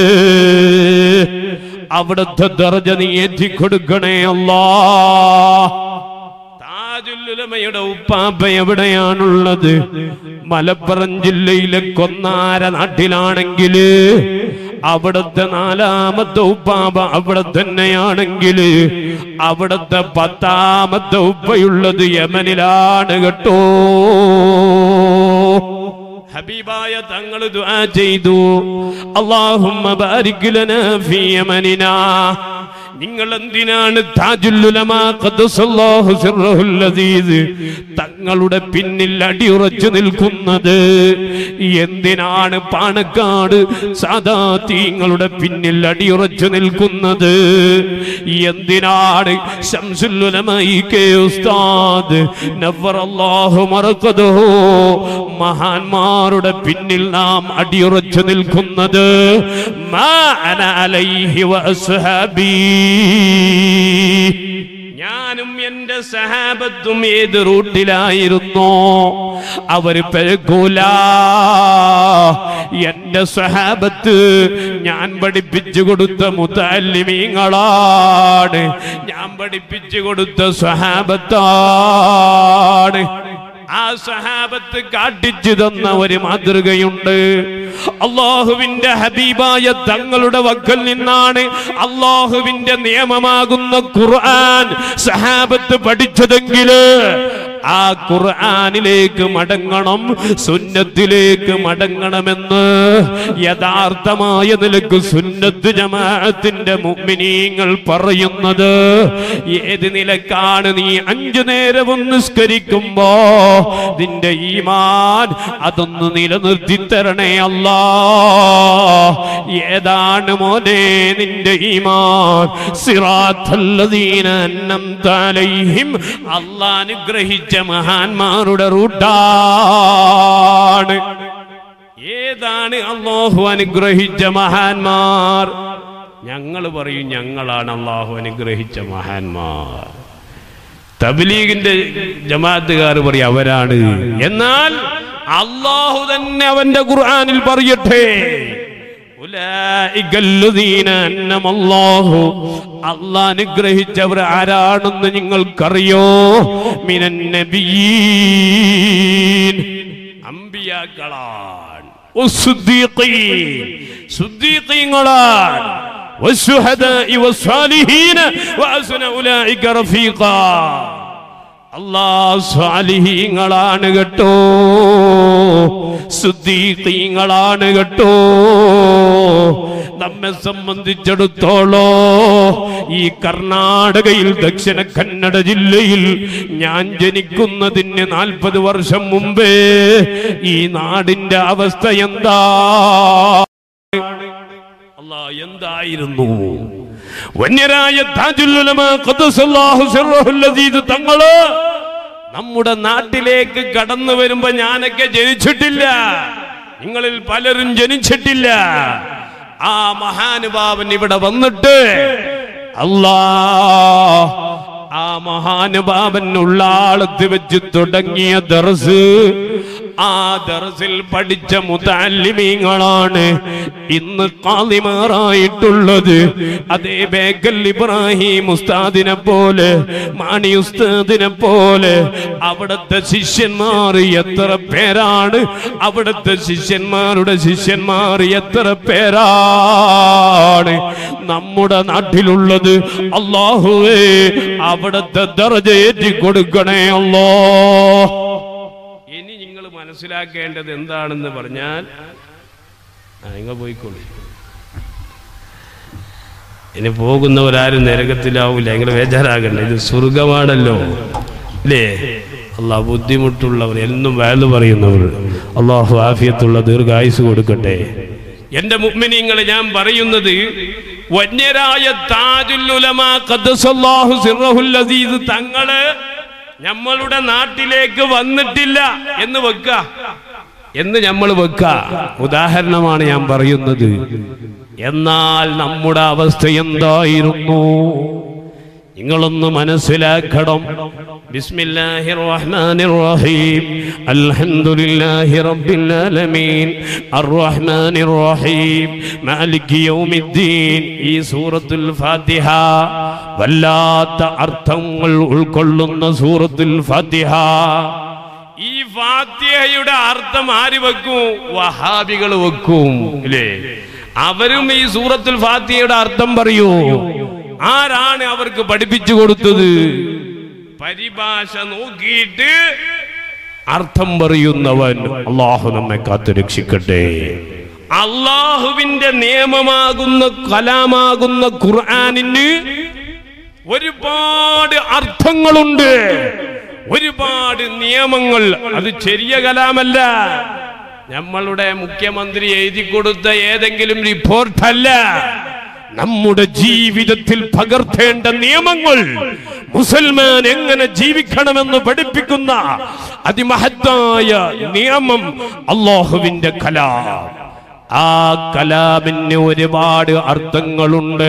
അവിടുത്തെ ദർജ നീ ഏറ്റിക്കൊടുക്കണേ അല്ലാ താജുല്ലുലമയുടെ ഉപ്പാപ്പ എവിടെയാണുള്ളത് മലപ്പുറം ജില്ലയിലെ കൊന്നാര നാട്ടിലാണെങ്കിൽ അവിടുത്തെ നാലാമത്തെ ഉപ്പാപ്പ അവിടെ തന്നെയാണെങ്കിൽ അവിടുത്തെ പത്താമത്തെ ഉപ്പയുള്ളത് യമനിലാണ് കേട്ടോ ഹബീബായ തങ്ങൾ ദുആ ചെയ്തു അല്ലാഹുമ്മ ബാരിക് ലനാ ഫീ യമനിനാ നിങ്ങൾ എന്തിനാണ് താജുല്ലുലമാ ഖദ്ദസല്ലാഹു സിർറഹുൽ അസീസ് തങ്ങളുടെ പിന്നിൽ അടിയുറച്ചു നിൽക്കുന്നത് എന്തിനാണ് പാണക്കാട് സാദാ തീങ്ങളുടെ പിന്നിൽ അടിയുറച്ചു നിൽക്കുന്നത് എന്തിനാണ് ശംസുല്ലുലമായി കെ ഉസ്താദ് നവറല്ലാഹു മറക്കതോ മഹാന്മാരുടെ പിന്നിൽ നാം അടിയുറച്ചു നിൽക്കുന്നത് മാ അന അലൈഹി വഅസ്ഹാബീ ഞാനും എന്റെ സഹാബത്തും ഏത് റൂട്ടിലായിരുന്നോ അവര് പെരുക്കൂല എന്റെ സഹാബത്ത് ഞാൻ പഠിപ്പിച്ചു കൊടുത്ത മുത്തല്ലിമീങ്ങളാണ് ഞാൻ പഠിപ്പിച്ചു കൊടുത്ത സഹാബത്താണ് ആ സഹാബത്ത് കാട്ടിച്ചു തന്ന ഒരു മാതൃകയുണ്ട് അള്ളാഹുവിന്റെ ഹബീബായ തങ്ങളുടെ വക്കൽ നിന്നാണ് അള്ളാഹുവിന്റെ നിയമമാകുന്ന ഖുർആൻ സഹാബത്ത് പഠിച്ചതെങ്കില് ആ ഖുർആനിലേക്ക് മടങ്ങണം സുന്നത്തിലേക്ക് മടങ്ങണമെന്ന് യഥാർത്ഥമായ നിലക്ക് സുന്നത്ത് ജമാഅത്തിന്റെ മുഅ്മിനീങ്ങൾ പറയുന്നത് ഏത് നിലക്കാണ് നീ അഞ്ചു നേരവും നിസ്കരിക്കുമ്പോ നിന്റെ ഈമാൻ അതൊന്ന് നിലനിർത്തി തരണേ അല്ലാ ഏതാണ് മോനെ നിന്റെ ഈമാൻ സിറാത്തല്ലദീന അന്നംത അലൈഹിം അല്ലാഹ് അനുഗ്രഹിച്ച മഹാന്മാരുടെ റൂട്ടാണ് ഏതാണ് അള്ളാഹു അനുഗ്രഹിച്ച മഹാന്മാർ ഞങ്ങൾ പറയും ഞങ്ങളാണ് അള്ളാഹു അനുഗ്രഹിച്ച മഹാന്മാർ തബ്ലീഗിന്റെ ജമാഅത്തുകാർ പറയും അവരാണ് എന്നാൽ അള്ളാഹു തന്നെ അവന്റെ ഖുർആനിൽ പറയട്ടെ ഉലൈക അല്ലദീന അന്നമ അല്ലാഹു അള്ളാഹ് അനുഗ്രഹിച്ചവർ ആരാണെന്ന് നിങ്ങൾക്കറിയോ മിനൻ നബിയീൻ അമ്പിയാക്കളാണ് വസ്സുദ്ദീഖീൻ സുദ്ദീഖീങ്ങളാണ് والشهداء والصالحين وحسن أولئك رفيقا അല്ലാ സ്വാലിഹീങ്ങളാണ് കേട്ടോ സുദ്ദീഖീങ്ങളാണ് കേട്ടോ നമ്മെ സംബന്ധിച്ചിടത്തോളോ ഈ കർണാടകയിൽ ദക്ഷിണ കന്നഡ ജില്ലയിൽ ഞാൻ ജനിക്കുന്നതിന് നാൽപ്പത് വർഷം മുമ്പേ ഈ നാടിന്റെ അവസ്ഥ എന്താ അല്ലാ എന്തായിരുന്നു വന്യരായ താജുല്ലുലമാ ഖദ്ദസല്ലാഹു സിർറഹുൽ അസീസ് തങ്ങള് നമ്മുടെ നാട്ടിലേക്ക് കടന്നു വരുമ്പോ ഞാനൊക്കെ ജനിച്ചിട്ടില്ല നിങ്ങളിൽ പലരും ജനിച്ചിട്ടില്ല ആ മഹാനുഭാവൻ ഇവിടെ വന്നിട്ട് അല്ലാ ആ മഹാനുഭാവൻ ഉള്ളാളത്ത് വെച്ച് തുടങ്ങിയ ദർസ് ആ ദർസിൽ പഠിച്ച മുതാലിമീങ്ങളാണ് ഇന്ന് കാലിമാറായിട്ടുള്ളത് അതേ ബേക്കൽ ഇബ്രാഹിം ഉസ്താദിനെ പോലെ മാണി ഉസ്താദിനെ പോലെ അവിടുത്തെ ശിഷ്യന്മാർ എത്ര പേരാണ് അവിടുത്തെ ശിഷ്യന്മാരുടെ ശിഷ്യന്മാർ എത്ര പേരാണ് നമ്മുടെ നാട്ടിലുള്ളത് അള്ളാഹുവേ അവിടുത്തെ ദർജയേറ്റി കൊടുക്കണേ അല്ലോ ഇനി നിങ്ങൾ മനസ്സിലാക്കേണ്ടത് എന്താണെന്ന് പറഞ്ഞാൽ ആ, നിങ്ങൾ പോയിക്കോളൂ ഇനി പോകുന്നവരാരും നരകത്തിലാവൂല നിങ്ങൾ ബേജാറാകണ്ട ഇത് സ്വർഗമാണല്ലോ അല്ലേ അള്ളാഹ് ബുദ്ധിമുട്ടുള്ളവർ എന്നും വേല് പറയുന്നവർ അള്ളാഹു ആഫിയത്തുള്ള ദീർഘായുസ് കൊടുക്കട്ടെ എന്റെ മുഗ്മിനിങ്ങളെ ഞാൻ പറയുന്നത് വന്യരായ താജുൽ ഉലമാ ഖദ്ദസല്ലാഹു സിർറഹുൽ അസീസ് തങ്ങള് നമ്മളുടെ നാട്ടിലേക്ക് വന്നിട്ടില്ല എന്ന് വെക്ക എന്ന് നമ്മൾ വെക്ക ഉദാഹരണമാണ് ഞാൻ പറയുന്നത് എന്നാൽ നമ്മുടെ അവസ്ഥ എന്തായിരുന്നു നിങ്ങളൊന്ന് മനസ്സിലാക്കണം ബിസ്മില്ലാഹിർ റഹ്മാനിർ റഹീം അൽഹംദുലില്ലാഹി റബ്ബിൽ ആലമീൻ അർറഹ്മാനിർ റഹീം മാലിക് യൗമിദ്ദീൻ ഈ സൂറത്തുൽ ഫാത്തിഹ വല്ലാത്ത അർത്ഥങ്ങൾ ഉൾക്കൊള്ളുന്ന സൂറത്തുൽ ഫാത്തിഹ ഈ ഫാത്തിഹയുടെ അർത്ഥം ആര് വെക്കും വഹാബികൾ വെക്കും ഇല്ലേ അവരും ഈ സൂറത്തുൽ ഫാത്തിഹയുടെ അർത്ഥം പറയൂ ആരാണ് അവർക്ക് പഠിപ്പിച്ചു കൊടുത്തത് പരിഭാഷ നോക്കിയിട്ട് അർത്ഥം പറയുന്നവൻ അള്ളാഹു നമ്മെ കാത്തു രക്ഷിക്കട്ടെ അള്ളാഹുവിന്റെ നിയമമാകുന്ന കലാമാകുന്ന ഖുർആാനിന് ഒരുപാട് അർത്ഥങ്ങളുണ്ട് ഒരുപാട് നിയമങ്ങൾ അത് ചെറിയ കലാമല്ല നമ്മളുടെ മുഖ്യമന്ത്രി എഴുതി കൊടുത്ത ഏതെങ്കിലും റിപ്പോർട്ടല്ല നമ്മുടെ ജീവിതത്തിൽ പകർത്തേണ്ട നിയമങ്ങൾ മുസൽമാൻ എങ്ങനെ ജീവിക്കണമെന്ന് പഠിപ്പിക്കുന്ന അതിമഹത്തായ നിയമം അള്ളാഹുവിന്റെ കലാം ആ കലാമിന് ഒരുപാട് അർത്ഥങ്ങളുണ്ട്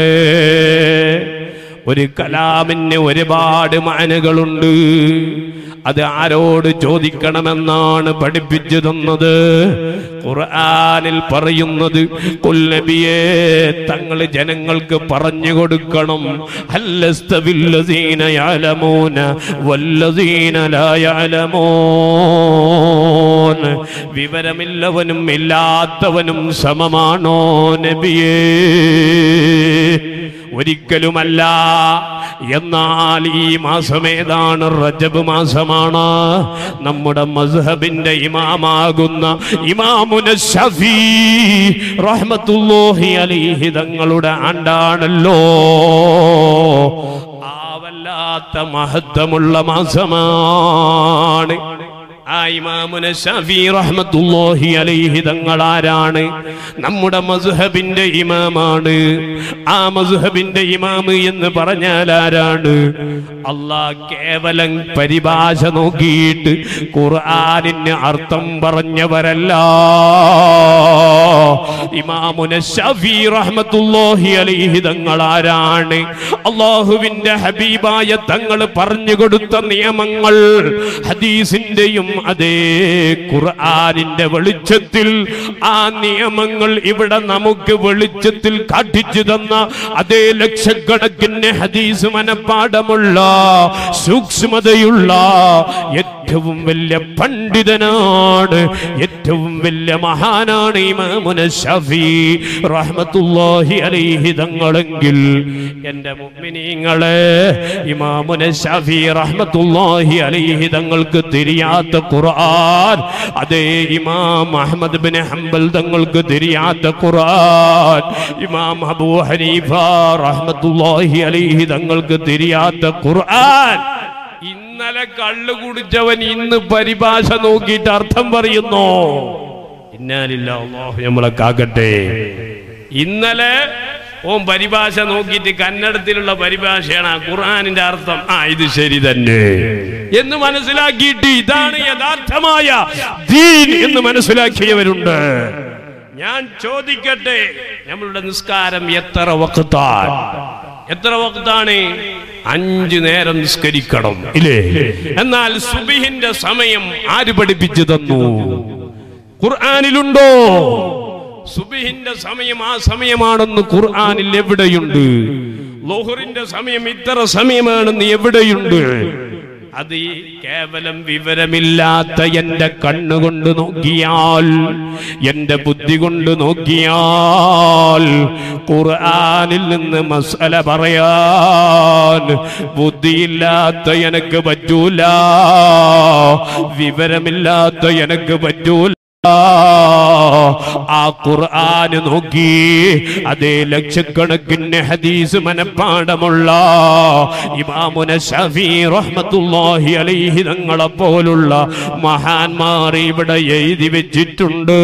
ഒരു കലാമിന് ഒരുപാട് മാനകളുണ്ട് അത് ആരോട് ചോദിക്കണമെന്നാണ് പഠിപ്പിച്ചു തന്നത് ഖുർആനിൽ പറയുന്നത് കൊല്ലബിയെ തങ്ങൾ ജനങ്ങൾക്ക് പറഞ്ഞു കൊടുക്കണം ഹല്ലസ്തവില്ലസീന യഅലമൂന വല്ലസീന ലാ യഅലമൂൻ വിവരമില്ലവനും ഇല്ലാത്തവനും സമമാണോ നബിയേ ഒരിക്കലുമല്ല എന്നാൽ ഈ മാസം ഏതാണ് റജബ് മാസമാണ് നമ്മുടെ മസ്ഹബിന്റെ ഇമാമാകുന്ന ഇമാമുന ഷഫീ റഹ്മത്തുല്ലാഹി അലൈഹി തങ്ങളുടെ ആണ്ടാണല്ലോ ആ വല്ലാത്ത മഹത്വമുള്ള മാസമാണ് ആ ഇമാമുന ഷഫീ റഹ്മത്തുല്ലാഹി അലൈഹി തങ്ങളാരാണ് നമ്മുടെ മസ്ഹബിന്റെ ഇമാമാണ് ആ മസ്ഹബിന്റെ ഇമാമ് എന്ന് പറഞ്ഞാൽ ആരാണ് അള്ളാ കേവലം പരിഭാഷ നോക്കിയിട്ട് ഖുർആനിന് അർത്ഥം പറഞ്ഞവരല്ല ഇമാമുന ഷഫീ റഹ്മത്തുല്ലാഹി അലൈഹി തങ്ങളാരാണ് അള്ളാഹുവിന്റെ ഹബീബായ തങ്ങൾ പറഞ്ഞു കൊടുത്ത നിയമങ്ങൾ ഹദീസിന്റെയും അതേ ഖുർആനിന്റെ വെളിച്ചത്തിൽ ആ നിയമങ്ങൾ ഇവിടെ നമുക്ക് വെളിച്ചത്തിൽ കാട്ടിച്ചു തന്ന അതേ ലക്ഷക്കണക്കിന് ഹദീസ് മനപ്പാടമുള്ള സൂക്ഷ്മതയുള്ള ഏറ്റവും വലിയ പണ്ഡിതനാണ് ഏറ്റവും വലിയ മഹാനാണ് ഇമാമുന ഷഫീ റഹ്മത്തുല്ലാഹി അലൈഹി തങ്ങളെങ്കിൽ എൻ്റെ മുഅ്മിനീങ്ങളെ ഇമാമുന ഷഫീ റഹ്മത്തുല്ലാഹി അലൈഹി തങ്ങൾക്ക് തിരിയാത്ത ഖുർആൻ അതേ ഇമാം അഹ്മദ് ബിൻ ഹംബൽ തങ്ങൾക്ക് തിരിയാത്ത ഖുർആൻ ഇമാം അബൂ ഹനീഫ റഹ്മത്തുല്ലാഹി അലൈഹി തങ്ങൾക്ക് തിരിയാത്ത ഖുർആൻ ഇന്നലെ കള്ളു കുടിച്ചവൻ ഇന്ന് പരിഭാഷ നോക്കിയിട്ട് അർത്ഥം പറയുന്നു ഇന്നാലില്ല അള്ളാഹു നമ്മളെ കാക്കട്ടെ ഇന്നലെ ഓൻ പരിഭാഷ നോക്കിയിട്ട് കന്നഡത്തിലുള്ള പരിഭാഷയാണ് ആ ഖുർആനിന്റെ അർത്ഥം ആ ഇത് ശരി തന്നെ എന്ന് മനസ്സിലാക്കിയിട്ട് ഇതാണ് യഥാർത്ഥമായ ദീൻ എന്ന് മനസ്സിലാക്കിയവരുണ്ട് ഞാൻ ചോദിക്കട്ടെ നമ്മളുടെ നിസ്കാരം എത്ര വക്കത്താൻ എത്ര വക്താണ് അഞ്ചു നേരം നിസ്കരിക്കണം ഇല്ലേ എന്നാൽ സുബിഹിന്റെ സമയം ആര് പഠിപ്പിച്ചു തന്നു ഖുർആാനിലുണ്ടോ സുബിഹിന്റെ സമയം ആ സമയമാണെന്ന് ഖുർആാനിൽ എവിടെയുണ്ട് ലോഹറിന്റെ സമയം ഇത്ര സമയമാണെന്ന് എവിടെയുണ്ട് അത് ഈ കേവലം വിവരമില്ലാത്ത എന്റെ കണ്ണുകൊണ്ട് നോക്കിയാൽ എന്റെ ബുദ്ധി കൊണ്ട് നോക്കിയാൽ ഖുർആനിൽ നിന്ന് മസല പറയാൻ ബുദ്ധിയില്ലാത്ത എനക്ക് പറ്റൂല വിവരമില്ലാത്ത എനക്ക് പറ്റൂല ആ ഖുർആന് നോക്കി അതേ ലക്ഷക്കണക്കിന് ഹദീസ് മനപ്പാടമുള്ള ഇമാമുന ഷഫീ റഹ്മത്തുള്ളാഹി അലൈഹി തങ്ങളെ പോലുള്ള മഹാന്മാർ ഇവിടെ എഴുതി വെച്ചിട്ടുണ്ട്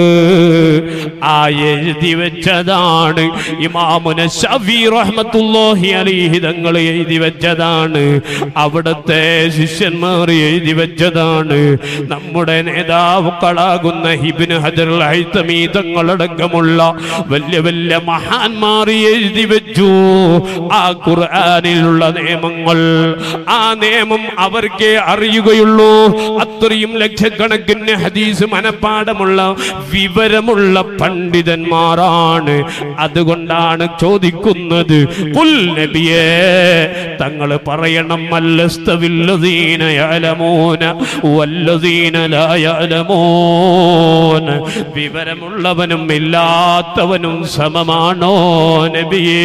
ആ എഴുതി വെച്ചതാണ് ഇമാമുന ഷഫീ റഹ്മത്തുള്ളാഹി അലൈഹി തങ്ങൾ എഴുതി വെച്ചതാണ് അവിടുത്തെ ശിഷ്യന്മാർ എഴുതി വെച്ചതാണ് നമ്മുടെ നേതാവുക്കളാകുന്ന ഹിബിന് ഹജർ ഹൈത്തമീ തങ്ങളടക്കമുള്ള വലിയ വലിയ മഹാന്മാർ എഴുതി വെച്ചു ആ ഖുർആനിലുള്ള നിയമങ്ങൾ ആ നിയമം അവർക്കേ അറിയുകയുള്ളൂ അത്രയും ലക്ഷക്കണക്കിന് ഹദീസ് മനപ്പാടമുള്ള വിവരമുള്ള പണ്ഡിതന്മാരാണ് അതുകൊണ്ടാണ് ചോദിക്കുന്നത് കുൽ നബിയേ തങ്ങൾ പറയണം അല്ലസ്തവില്ലദീന യഅലമൂന വല്ലദീന ലാ യഅലമൂൻ വിവരമുള്ളവനും ഇല്ലാത്തവനും സമമാണോ നബിയേ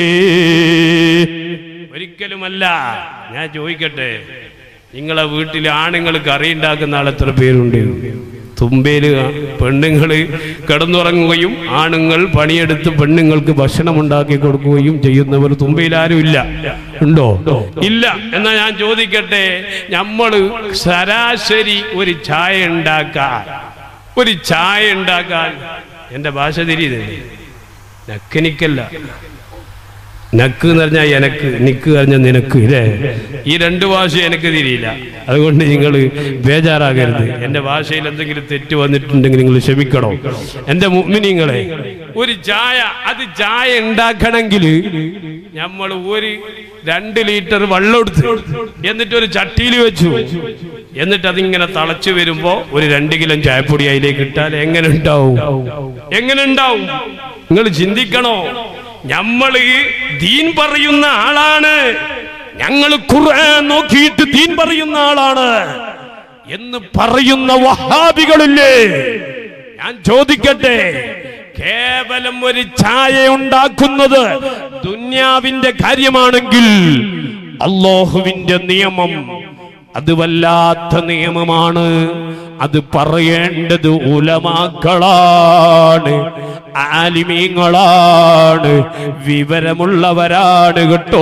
ഒരിക്കലുമല്ല ഞാൻ ചോദിക്കട്ടെ നിങ്ങളെ വീട്ടിൽ ആണുങ്ങൾ കറി ഉണ്ടാക്കുന്ന ആൾ എത്ര പേരുണ്ട് തുമ്പേല് പെണ്ണുങ്ങൾ കിടന്നുറങ്ങുകയും ആണുങ്ങൾ പണിയെടുത്ത് പെണ്ണുങ്ങൾക്ക് ഭക്ഷണം ഉണ്ടാക്കി കൊടുക്കുകയും ചെയ്യുന്നവർ തുമ്പയിൽ ആരും ഇല്ല ഉണ്ടോ ഇല്ല എന്നാ ഞാൻ ചോദിക്കട്ടെ നമ്മള് ശരാശരി ഒരു ചായ ഉണ്ടാക്കാൻ ഒരു ചായ ഉണ്ടാക്കാൻ എന്റെ ഭാഷ തിരിയുന്നില്ലേ നക്കനിക്കല്ല നക്ക് എന്ന് പറഞ്ഞാൽ എനക്ക് നിക്ക് പറഞ്ഞാൽ നിനക്ക് ഇല്ലേ ഈ രണ്ട് ഭാഷ എനിക്ക് തിരിയില്ല അതുകൊണ്ട് നിങ്ങൾ ബേജാറാകരുത് എൻ്റെ ഭാഷയിൽ എന്തെങ്കിലും തെറ്റ് വന്നിട്ടുണ്ടെങ്കിൽ നിങ്ങൾ ക്ഷമിക്കണോ എൻ്റെ മുഗ്മിനിങ്ങളെ ഒരു ചായ അത് ചായ ഉണ്ടാക്കണമെങ്കിൽ നമ്മൾ ഒരു രണ്ട് ലിറ്റർ വെള്ളം എടുത്ത് എന്നിട്ട് ഒരു ചട്ടിയിൽ വെച്ചു എന്നിട്ട് അതിങ്ങനെ തളച്ചു വരുമ്പോ ഒരു രണ്ട് കിലോ ചായപ്പൊടി അതിലേക്ക് ഇട്ടാൽ എങ്ങനെ ഉണ്ടാവും എങ്ങനെ ഉണ്ടാവും നിങ്ങൾ ചിന്തിക്കണോ നമ്മള് ദീൻ പറയുന്ന ആളാണ് ഞങ്ങൾ ഖുർആൻ നോക്കിയിട്ട് ദീൻ പറയുന്ന ആളാണ് എന്ന് പറയുന്ന വഹാബികളില്ലേ ഞാൻ ചോദിക്കട്ടെ കേവലം ഒരു ചായ ഉണ്ടാക്കുന്നത് ദുന്യാവിന്റെ കാര്യമാണെങ്കിൽ അള്ളാഹുവിന്റെ നിയമം അത് വല്ലാത്ത നിയമമാണ് അത് പറയേണ്ടത് ഉലമാക്കളാണ് ആലിമീങ്ങളാണ് വിവരമുള്ളവരാണ് കേട്ടോ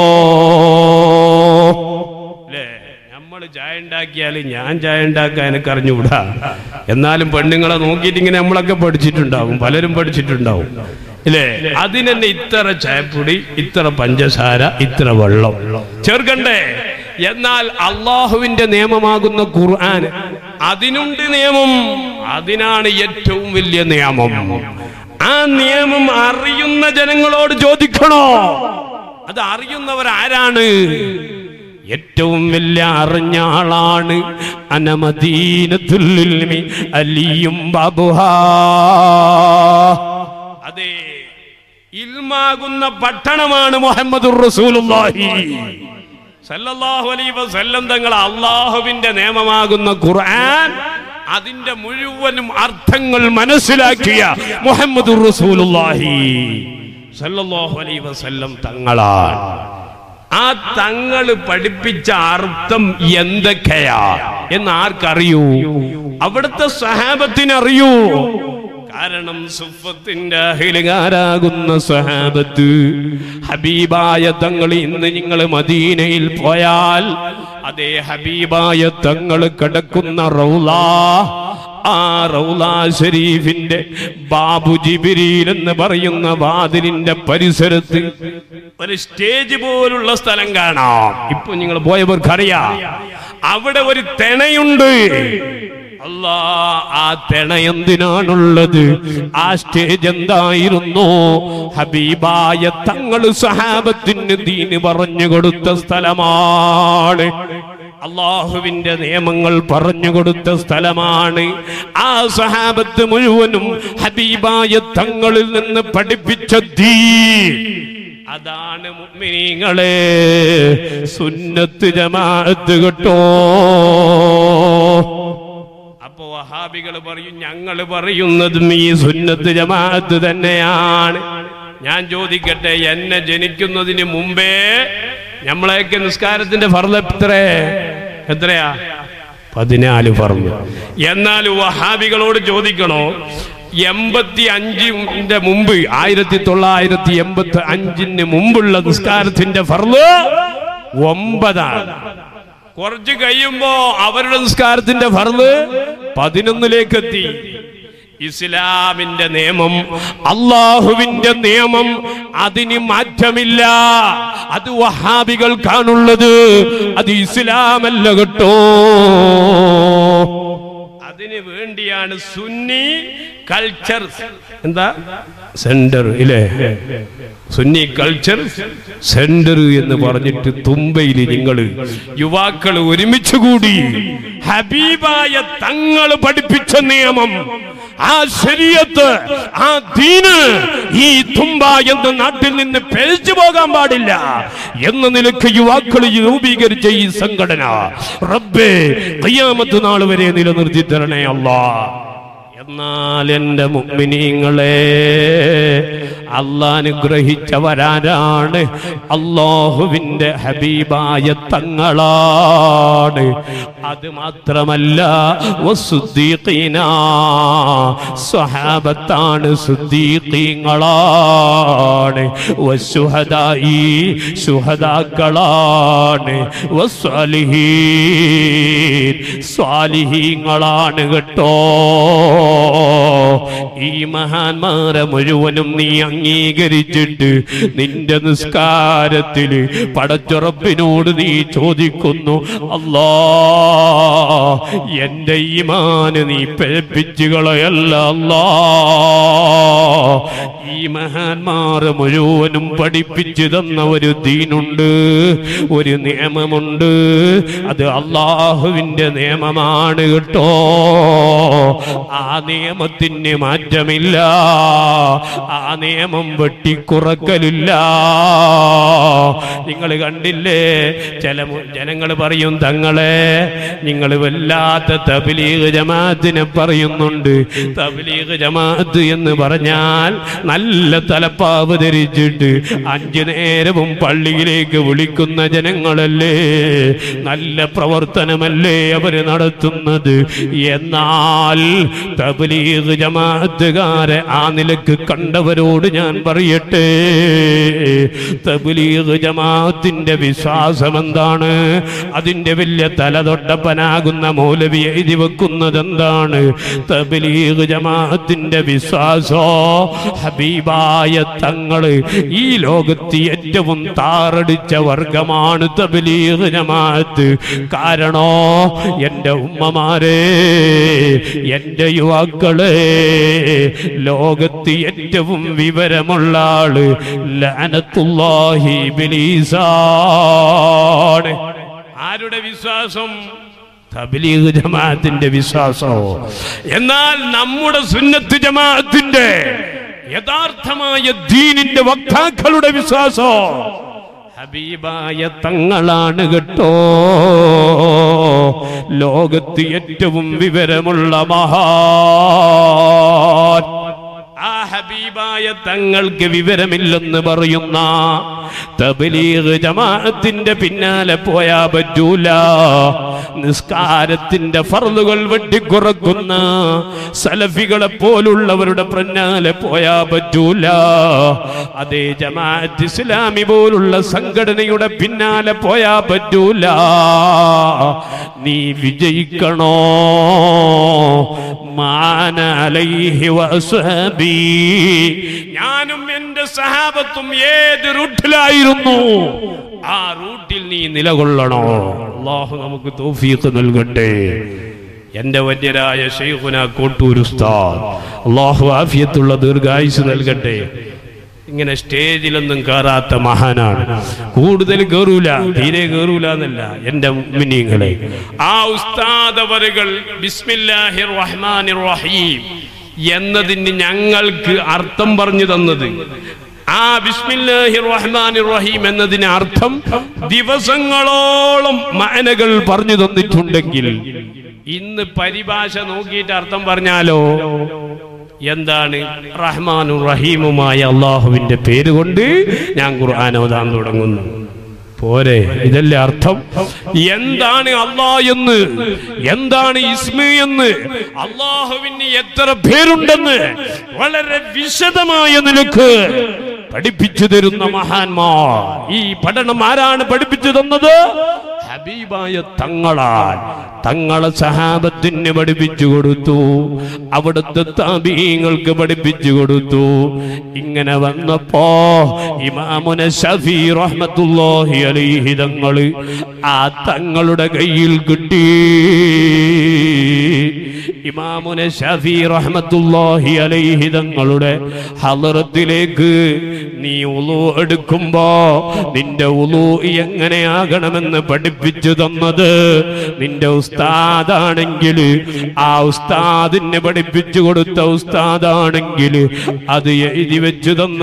നമ്മൾ ചായ ഉണ്ടാക്കിയാൽ ഞാൻ ചായ ഉണ്ടാക്കാൻ എനിക്ക് അറിഞ്ഞുകൂടാ എന്നാലും പെണ്ണുങ്ങളെ നോക്കിയിട്ട് ഇങ്ങനെ നമ്മളൊക്കെ പഠിച്ചിട്ടുണ്ടാവും പലരും പഠിച്ചിട്ടുണ്ടാവും ഇല്ലേ അതിനെന്നെ ഇത്ര ചായപ്പൊടി ഇത്ര പഞ്ചസാര ഇത്ര വെള്ളം ചേർക്കണ്ടേ എന്നാൽ അള്ളാഹുവിന്റെ നിയമമാകുന്ന ഖുർആൻ അതിനുണ്ട് നിയമം അതിനാണ് ഏറ്റവും വലിയ നിയമം ആ നിയമം അറിയുന്ന ജനങ്ങളോട് ചോദിക്കണോ അത് അറിയുന്നവർ ആരാണ് ഏറ്റവും വലിയ അറിഞ്ഞ ആളാണ് അനമദീനത്തുല്ലിൽമി അലിയും ബാബുഹാ അതെ ഇൽമാകുന്ന പട്ടണമാണ് മുഹമ്മദ് റസൂലുള്ളാഹി സല്ലല്ലാഹു അലൈഹി വസല്ലം തങ്ങൾ അള്ളാഹുവിന്റെ നിയമമാകുന്ന ഖുർആൻ അതിന്റെ മുഴുവനും അർത്ഥങ്ങൾ മനസ്സിലാക്കിയ മുഹമ്മദ് റസൂലുള്ളാഹി സല്ലല്ലാഹു അലൈഹി വസല്ലം തങ്ങളാണ് ആ തങ്ങൾ പഠിപ്പിച്ച അർത്ഥം എന്തൊക്കെയാ എന്ന് ആർക്കറിയൂ അവിടുത്തെ സഹാബത്തിന് അറിയൂ കാരണം സുഫത്തിന്റെ അഹിലുകാരാകുന്ന സഹാബത്ത് ഹബീബായ തങ്ങൾ ഇന്ന് നിങ്ങൾ മദീനയിൽ പോയാൽ അതേ ഹബീബായ തങ്ങൾ കിടക്കുന്ന റൗള ആ റൗള ഷരീഫിന്റെ ബാബു ജിബിരിയിൽ എന്ന് പറയുന്ന വാതിലിന്റെ പരിസരത്ത് ഒരു സ്റ്റേജ് പോലുള്ള സ്ഥലം കാണാം ഇപ്പൊ നിങ്ങൾ പോയവർക്കറിയാം അവിടെ ഒരു തെണയുണ്ട് അല്ലാ ആ തെണ എന്തിനാണുള്ളത് ആ സ്റ്റേജ് എന്തായിരുന്നു ഹബീബായ തങ്ങൾ സഹാബത്തിന് ദീന് പറഞ്ഞു കൊടുത്ത സ്ഥലമാണ് അള്ളാഹുവിന്റെ നിയമങ്ങൾ പറഞ്ഞു കൊടുത്ത സ്ഥലമാണ് ആ സഹാബത്ത് മുഴുവനും ഹബീബായ തങ്ങളിൽ നിന്ന് പഠിപ്പിച്ച ദീൻ അതാണ് മുഅ്മിനീങ്ങളെ സുന്നത്ത് ജമാഅത്ത് കേട്ടോ അപ്പോ വഹാബികൾ പറയും ഞങ്ങൾ പറയുന്നതും ഈ സുന്നത്ത് ജമാഅത്ത് തന്നെയാണ് ഞാൻ ചോദിക്കട്ടെ എന്നെ ജനിക്കുന്നതിന് മുമ്പേ നമ്മളെയൊക്കെ നിസ്കാരത്തിന്റെ ഫർദ് എത്ര എത്രയാ പതിനാല് ഫർദ് എന്നാൽ വഹാബികളോട് ചോദിക്കണോ എൺപത്തി അഞ്ചിന്റെ മുമ്പ് ആയിരത്തി തൊള്ളായിരത്തി എൺപത്തി അഞ്ചിന് മുമ്പുള്ള നിസ്കാരത്തിന്റെ ഫർദ് ഒമ്പതാണ് കുറച്ച് കഴിയുമ്പോ അവരുടെ നിസ്കാരത്തിന്റെ ഫർദ് പതിനൊന്നിലേക്ക് എത്തി ഇസ്ലാമിന്റെ നിയമം അള്ളാഹുവിന്റെ നിയമം അതിന് മാറ്റമില്ല അത് വഹാബികൾക്കാണുള്ളത് അത് ഇസ്ലാമല്ല കേട്ടോ അതിന് വേണ്ടിയാണ് സുന്നി കൾച്ചർ എന്താ സെന്റർ ഇല്ലേ സുന്നി കൾച്ചർ സെന്റർ എന്ന് പറഞ്ഞിട്ട് തുമ്പയിൽ നിങ്ങൾ യുവാക്കൾ ഒരുമിച്ച് കൂടി ഹബീബായ തങ്ങൾ പഠിപ്പിച്ച നിയമം ആ ശരീരത്ത് ആ ദീന് ഈ തുമ്പ എന്ന നാട്ടിൽ നിന്ന് പിഴച്ചു പോകാൻ പാടില്ല എന്ന നിലക്ക് യുവാക്കൾ രൂപീകരിച്ച ഈ സംഘടന റബ്ബേ കയ്യാമത്ത് നാൾ വരെ നിലനിർത്തി തരണേ അല്ലാ എന്നാൽ എൻ്റെ മുഗ്മിനീങ്ങളെ അള്ളാനുഗ്രഹിച്ചവരാരാണ് അള്ളാഹുവിൻ്റെ ഹബീബായ തങ്ങളാണ് അത് മാത്രമല്ല വസുദ്ദീഖീന സ്വഹാബത്താണ് സുദ്ദീഖീങ്ങളാണ് വസുഹദായി സുഹദാക്കളാണ് വസ്വാലിഹീൻ സ്വാലിഹീങ്ങളാണ് കേട്ടോ ഈ മഹാന്മാരെ മുഴുവനും നീ അംഗീകരിച്ചിട്ട് നിന്റെ നിസ്കാരത്തിൽ പടച്ചുറപ്പിനോട് നീ ചോദിക്കുന്നു അല്ലാ എന്റെ ഈമാന് നീ പിഴപ്പിച്ചു കളയല്ല അല്ലാ ഈ മഹാന്മാര് മുഴുവനും പഠിപ്പിച്ചു തന്ന ഒരു ദീനുണ്ട് ഒരു നിയമമുണ്ട് അത് അള്ളാഹുവിന്റെ നിയമമാണ് കേട്ടോ ആ നിയമത്തിന് മാറ്റമില്ല ആ നിയമം വെട്ടിക്കുറക്കലില്ല നിങ്ങൾ കണ്ടില്ലേ ചില ജനങ്ങൾ പറയും തങ്ങളെ നിങ്ങൾ വല്ലാത്ത തബ്ലീഗ് ജമാഅത്തിനെ പറയുന്നുണ്ട് തബ്ലീഗ് ജമാഅത്ത് എന്ന് പറഞ്ഞാൽ നല്ല തലപ്പാവ് ധരിച്ചിട്ട് അഞ്ചു നേരവും പള്ളിയിലേക്ക് വിളിക്കുന്ന ജനങ്ങളല്ലേ നല്ല പ്രവർത്തനമല്ലേ അവര് നടത്തുന്നത് എന്നാൽ തബ്ലീഗ് ജമാഅത്തുകാരെ ആ നിലക്ക് കണ്ടവരോട് ഞാൻ പറയട്ടെ തബ്ലീഗ് ജമാഅത്തിന്റെ വിശ്വാസം എന്താണ് അതിന്റെ വലിയ തലതൊട്ടപ്പനാകുന്ന മൗലവി എഴുതി വെക്കുന്നത് എന്താണ് തബ്ലീഗ് ജമാഅത്തിന്റെ വിശ്വാസോ ഹബീബായ തങ്ങള് ഈ ലോകത്ത് ഏറ്റവും താറടിച്ച വർഗമാണ് തബ്ലീഗ് ജമാഅത്ത് കാരണോ എന്റെ ഉമ്മമാരെ എന്റെ യുവാക്കളെ ലോകത്ത് ഏറ്റവും വിവരമുള്ള ആള് ലഅനത്തുല്ലാഹി ഇബ്ലീസാണ് ആരുടെ വിശ്വാസം തബ്ലീഗ് ജമാഅത്തിന്റെ വിശ്വാസമോ എന്നാൽ നമ്മുടെ സുന്നത്ത് ജമാഅത്തിന്റെ യഥാർത്ഥമായ ദീനിന്റെ വക്താക്കളുടെ വിശ്വാസോ ഹബീബായ തങ്ങളാണ് കേട്ടോ ലോകത്ത് ഏറ്റവും വിവരമുള്ള മഹാൻ ആ ഹബീബായ തങ്ങൾക്ക് വിവരമില്ലെന്ന് പറയുന്ന തബ്ലീഗ് ജമാഅത്തിന്റെ പിന്നാലെ പോയാ പറ്റൂല നിസ്കാരത്തിന്റെ ഫർളുകൾ വെട്ടിക്കുറക്കുന്ന സലഫികളെ പോലുള്ളവരുടെ പിന്നാലെ പോയാ പറ്റൂല അതേ ജമാഅത്ത് ഇസ്ലാമി പോലുള്ള സംഘടനയുടെ പിന്നാലെ പോയാ പറ്റൂല നീ വിജയിക്കണോ മാനലൈഹി വസ്ഹബി ഞാനും എന്റെ സഹാബത്തും ഏത് റൂട്ടിലായിരുന്നു ആ റൂട്ടിൽ നീ നിലകൊള്ളണോ അള്ളാഹു നമുക്ക് തൗഫീഖ് നൽകട്ടെ എന്റെ വന്യരായ ഷെയ്ഖുന കോട്ടൂർ ഉസ്താദ് അള്ളാഹു ആഫിയത്തുള്ള ദീർഘായുസ് നൽകട്ടെ ഇങ്ങനെ സ്റ്റേജിലൊന്നും കയറാത്ത മഹാനാണ് കൂടുതൽ കയറൂല തീരെ കയറൂല എന്നല്ല എന്റെ മിനിങ്ങളെ ആ ഉസ്താദ് അവരുകൾ ബിസ്മില്ലാഹിർ റഹ്മാനിർ റഹീം എന്നതിന് ഞങ്ങൾക്ക് അർത്ഥം പറഞ്ഞു തന്നത് ആ ബിസ്മില്ലാഹിർ റഹ്മാനിർ റഹീം എന്നതിന് അർത്ഥം ദിവസങ്ങളോളം മാനകൾ പറഞ്ഞു തന്നിട്ടുണ്ടെങ്കിൽ ഇന്ന് പരിഭാഷ നോക്കിയിട്ട് അർത്ഥം പറഞ്ഞാലോ എന്താണ് റഹ്മാനും റഹീമുമായ അള്ളാഹുവിന്റെ പേര് കൊണ്ട് ഞാൻ ഖുർആൻ ഓതാൻ തുടങ്ങുന്നു പോരെ ഇതല്ലേ അർത്ഥം എന്താണ് അള്ളാ എന്ന് എന്താണ് ഇസ്മ എന്ന് അള്ളാഹുവിന് എത്ര പേരുണ്ടെന്ന് വളരെ വിശദമായ നിലക്ക് പഠിപ്പിച്ചു തരുന്ന മഹാന്മാർ ഈ പഠനം ആരാണ് പഠിപ്പിച്ചു തന്നത് ഹബീബായ തങ്ങളാൽ തങ്ങളെ സഹാബത്തിന് പഠിപ്പിച്ചു കൊടുത്തു അവിടുത്തെ താബീങ്ങൾക്ക് പഠിപ്പിച്ചു കൊടുത്തു ഇങ്ങനെ വന്നപ്പോ ഇമാമുന ഷഫി റഹ്മത്തുല്ലാഹി അലൈഹി തങ്ങള് ആ തങ്ങളുടെ കയ്യിൽ കിട്ടി ഇമാമുന ഷഫി റഹ്മത്തുല്ലാഹി അലൈഹി തങ്ങളുടെ ഹലറത്തിലേക്ക് നീ ഉളു എടുക്കുമ്പോ നിന്റെ ഉളു എങ്ങനെയാകണമെന്ന് പഠിപ്പിച്ചു തന്നത് നിന്റെ ഉസ്താദാണെങ്കിൽ ആ ഉസ്താദിനെ പഠിപ്പിച്ചു കൊടുത്ത ഉസ്താദാണെങ്കിൽ അത് എഴുതി വെച്ചു തന്ന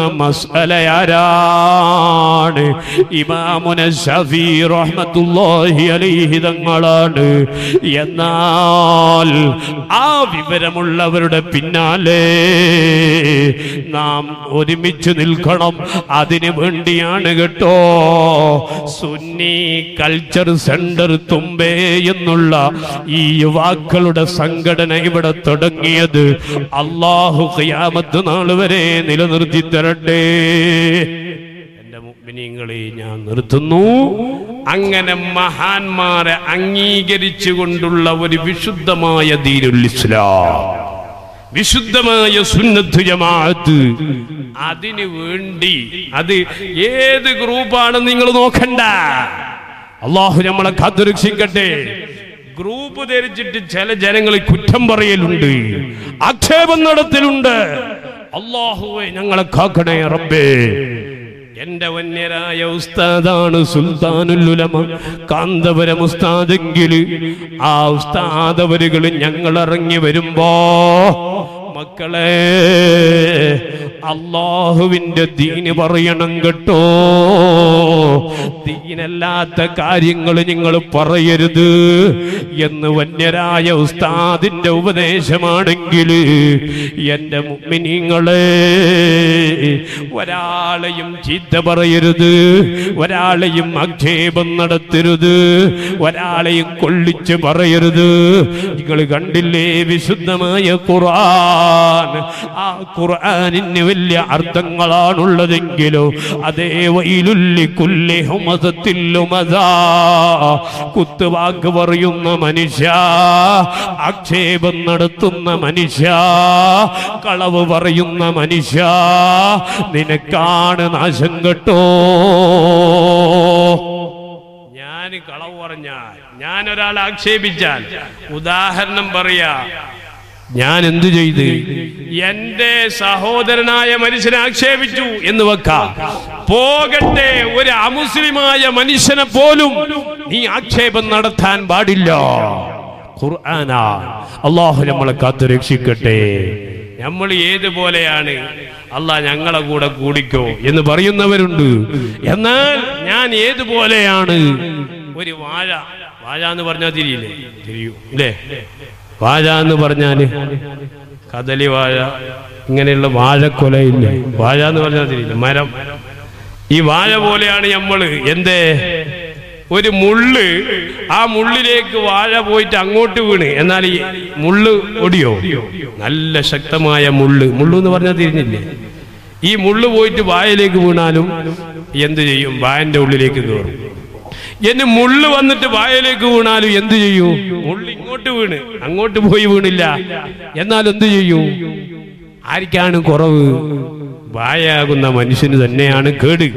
മസ്അലയാരാണ് ഇമാമുന ഷഫി റഹ്മത്തുല്ലാഹി അലൈഹി തങ്ങളാണ് എന്നാൽ ആ വിവരമുള്ളവരുടെ പിന്നാലെ നാം ഒരുമിച്ച് നിൽക്കണം അതിനു വേണ്ടിയാണ് കേട്ടോ സുന്നി കൾച്ചർ സെന്റർ തുമ്പേ എന്നുള്ള ഈ യുവാക്കളുടെ സംഘടന ഇവിടെ തുടങ്ങിയത് അള്ളാഹു ഖിയാമത്ത് നാൾ വരെ നിലനിർത്തി തരട്ടെ എന്റെ മുഅ്മിനീങ്ങളെ ഞാൻ നിർത്തുന്നു അങ്ങനെ മഹാന്മാരെ അംഗീകരിച്ചുകൊണ്ടുള്ള ഒരു വിശുദ്ധമായ ദീനുൽ ഇസ്ലാം വിശുദ്ധമായ സുന്നത്ത് ജമാഅത്ത് അതിനു വേണ്ടി അത് ഏത് ഗ്രൂപ്പാണ് നിങ്ങൾ നോക്കണ്ട അള്ളാഹു നമ്മളെ കാത്തുരക്ഷിക്കട്ടെ ഗ്രൂപ്പ് ധരിച്ചിട്ട് ചില ജനങ്ങൾ കുറ്റം പറയലുണ്ട് ആക്ഷേപം നടത്തലുണ്ട് അള്ളാഹുവെ ഞങ്ങളെ കാക്കണേ റബ്ബേ എന്റെ വന്യരായ ഉസ്താദാണ് സുൽത്താനുല്ലുലമ കാന്തപുരം ഉസ്താദെങ്കില് ആ ഉസ്താദവരുകൾ ഞങ്ങൾ ഇറങ്ങി വരുമ്പോ മക്കളെ അള്ളാഹുവിന്റെ ദീന് പറയണം കേട്ടോ ദീനല്ലാത്ത കാര്യങ്ങൾ നിങ്ങൾ പറയരുത് എന്ന് വന്യരായ ഉസ്താദിന്റെ ഉപദേശമാണെങ്കിൽ എന്റെ മുമ്മിനിങ്ങളെ ഒരാളെയും ചീത്ത പറയരുത് ഒരാളെയും ആക്ഷേപം നടത്തരുത് ഒരാളെയും കൊള്ളിച്ച് പറയരുത് നിങ്ങൾ കണ്ടില്ലേ വിശുദ്ധമായ ഖുർആൻ ആ ഖുർആനിന് വലിയ അർത്ഥങ്ങളാണുള്ളതെങ്കിലോ അതേ വൈലുല്ലി കുല്ലി ഹുമസത്തില്ലുമതാ കുത്തുവാക്ക് പറയുന്ന മനുഷ്യ ആക്ഷേപം നടത്തുന്ന മനുഷ്യ കളവ് പറയുന്ന മനുഷ്യ നിനക്കാണ് നാശം കേട്ടോ ഞാൻ കളവ് പറഞ്ഞാൽ ഞാൻ ഒരാളെ ആക്ഷേപിച്ചാൽ ഉദാഹരണം പറയാ ഞാൻ എന്തു ചെയ്ത് എന്റെ സഹോദരനായ മനുഷ്യനെ ആക്ഷേപിച്ചു എന്ന് വെക്കാം പോകട്ടെ ഒരു അമുസ്ലിമായ മനുഷ്യനെ പോലും നീ ആക്ഷേപം നടത്താൻ പാടില്ല ഖുർആനാ അള്ളാഹു നമ്മളെ കാത്തു രക്ഷിക്കട്ടെ നമ്മൾ ഏതുപോലെയാണ് അള്ളാഹ് ഞങ്ങളെ കൂടെ കൂടിക്കോ എന്ന് പറയുന്നവരുണ്ട് എന്നാൽ ഞാൻ ഏതുപോലെയാണ് ഒരു വാഴ വാഴ എന്ന് പറഞ്ഞാൽ തിരിയില്ലേ തിരിയൂ ഇല്ലേ വാഴ എന്ന് പറഞ്ഞാല് കദലി വാഴ ഇങ്ങനെയുള്ള വാഴക്കൊലയില്ലേ വാഴ എന്ന് പറഞ്ഞാൽ തിരിയില്ല മരം ഈ വാഴ പോലെയാണ് നമ്മള് എന്തേ ഒരു മുള്ള് ആ മുള്ളിലേക്ക് വാഴ പോയിട്ട് അങ്ങോട്ട് വീണ് എന്നാൽ ഈ മുള്ള് ഒടിയോ നല്ല ശക്തമായ മുള്ള് മുള്ളു എന്ന് പറഞ്ഞാൽ തിരിഞ്ഞില്ലേ ഈ മുള്ള് പോയിട്ട് വായയിലേക്ക് വീണാലും എന്ത് ചെയ്യും വായന്റെ ഉള്ളിലേക്ക് കയറും എന്നെ മുള്ള് വന്നിട്ട് വായയിലേക്ക് വീണാലും എന്ത് ചെയ്യൂ മുള്ള് ഇങ്ങോട്ട് വീണ് അങ്ങോട്ട് പോയി വീണില്ല എന്നാൽ എന്ത് ചെയ്യൂ ആർക്കാണ് കുറവ് വായാകുന്ന മനുഷ്യന് തന്നെയാണ് കേട്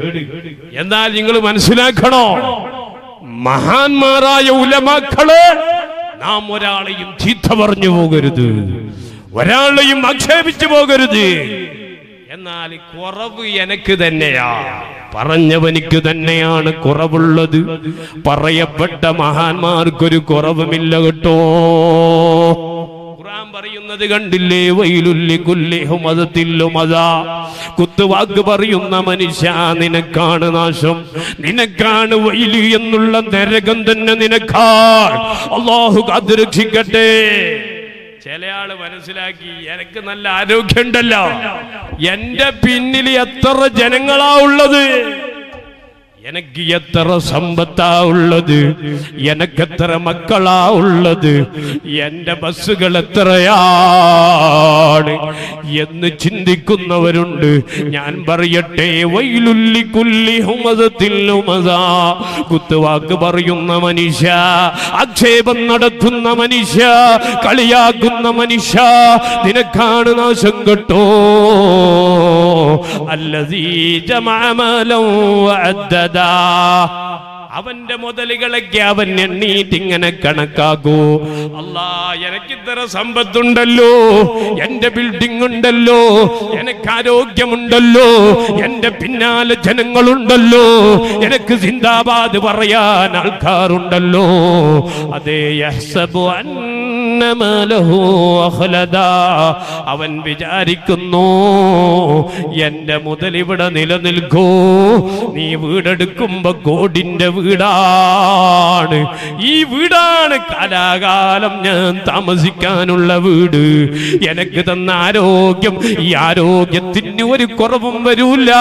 എന്നാൽ നിങ്ങൾ മനസ്സിലാക്കണോ മഹാന്മാരായ ഉലമാക്കള് നാം ഒരാളെയും ചീത്ത പറഞ്ഞു പോകരുത് ഒരാളെയും ആക്ഷേപിച്ചു പോകരുത് എന്നാൽ കുറവ് എനിക്ക് തന്നെയാ പറഞ്ഞവനിക്ക് തന്നെയാണ് കുറവുള്ളത് പറയപ്പെട്ട മഹാന്മാർക്കൊരു കുറവുമില്ല കേട്ടോ ഖുർആൻ പറയുന്നത് കണ്ടില്ലേ വൈലുല്ലി കുല്ലി ഹുമദത്തില്ലുമതാ കുത്തുവാക്ക് പറയുന്ന മനുഷ്യ നിനക്കാണ് നാശം നിനക്കാണ് വൈലു എന്നുള്ള നരകം തന്നെ നിനക്കാൾ അള്ളാഹു കാത്തുരക്ഷിക്കട്ടെ ചില ആള് മനസ്സിലാക്കി എനിക്ക് നല്ല ആരോഗ്യമുണ്ടല്ലോ എന്റെ പിന്നിൽ എത്ര ജനങ്ങളാ ഉള്ളത് എനിക്ക് എത്ര സമ്പത്താ ഉള്ളത് എനക്കെത്ര മക്കളാ ഉള്ളത് എന്റെ ബസ്സുകൾ എത്രയാണ് എന്ന് ചിന്തിക്കുന്നവരുണ്ട് ഞാൻ പറയട്ടെ വൈലുല്ലി കുല്ലി ഹുമതത്തില്ലുമതാ കുത്തുവാക്ക് പറയുന്ന മനുഷ്യ ആക്ഷേപം നടത്തുന്ന മനുഷ്യ കളിയാക്കുന്ന മനുഷ്യ നിനക്കാണ് നാശം കേട്ടോ അല്ലതീ ജമാമലം വഅദ്ദദാ അവന്റെ മുതലുകളൊക്കെ അവൻ എണ്ണീറ്റ് ഇങ്ങനെ കണക്കാക്കൂ അല്ലാ എനിക്ക് ഇത്ര സമ്പത്തുണ്ടല്ലോ എന്റെ ബിൽഡിംഗ് ഉണ്ടല്ലോ എനിക്ക് ആരോഗ്യമുണ്ടല്ലോ എന്റെ പിന്നാലെ ജനങ്ങളുണ്ടല്ലോ എനിക്ക് സിന്ദാബാദ് പറയാൻ ആൾക്കാരുണ്ടല്ലോ അതേ യഹ്സബു അന്നമ ലഹു അഖ്ലദാ. അവൻ വിചാരിക്കുന്നു എന്റെ മുതൽ ഇവിടെ നിലനിൽക്കൂ നീ വീടെടുക്കുമ്പോ കോടിന്റെ വീടാണ് ഈ വീടാണ് കാലാകാലം ഞാൻ താമസിക്കാനുള്ള വീട് എനിക്ക് തന്ന ആരോഗ്യം ഈ ആരോഗ്യത്തിന് ഒരു കുറവും വരൂല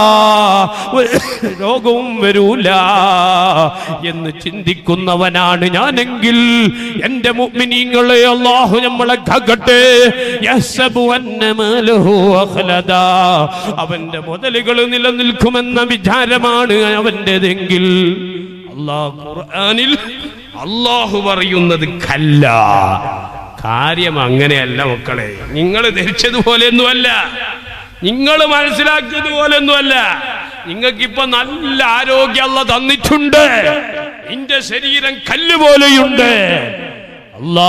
ഒരു രോഗവും വരൂല എന്ന് ചിന്തിക്കുന്നവനാണ് ഞാനെങ്കിൽ എന്റെ മുഅ്മിനീങ്ങളെ അല്ലാഹു നമ്മളെ കാക്കട്ടെ യഹ്സബു അന്ന മാലഹു അഖ്ലദാ. അവന്റെ മുതലുകൾ നിലനിൽക്കുമെന്ന വിചാരമാണ് അവന്റേതെങ്കിൽ അള്ളാഹ് ഖുർആനിൽ അള്ളാഹു പറയുന്നത് കല്ല കാര്യം അങ്ങനെയല്ല മക്കളെ നിങ്ങൾ ധരിച്ചതുപോലെയൊന്നുമല്ല നിങ്ങൾ മനസ്സിലാക്കിയതുപോലെയൊന്നുമല്ല നിങ്ങൾക്കിപ്പൊ നല്ല ആരോഗ്യം തന്നിട്ടുണ്ട് നിന്റെ ശരീരം കല്ല് പോലെയുണ്ട് അല്ലാ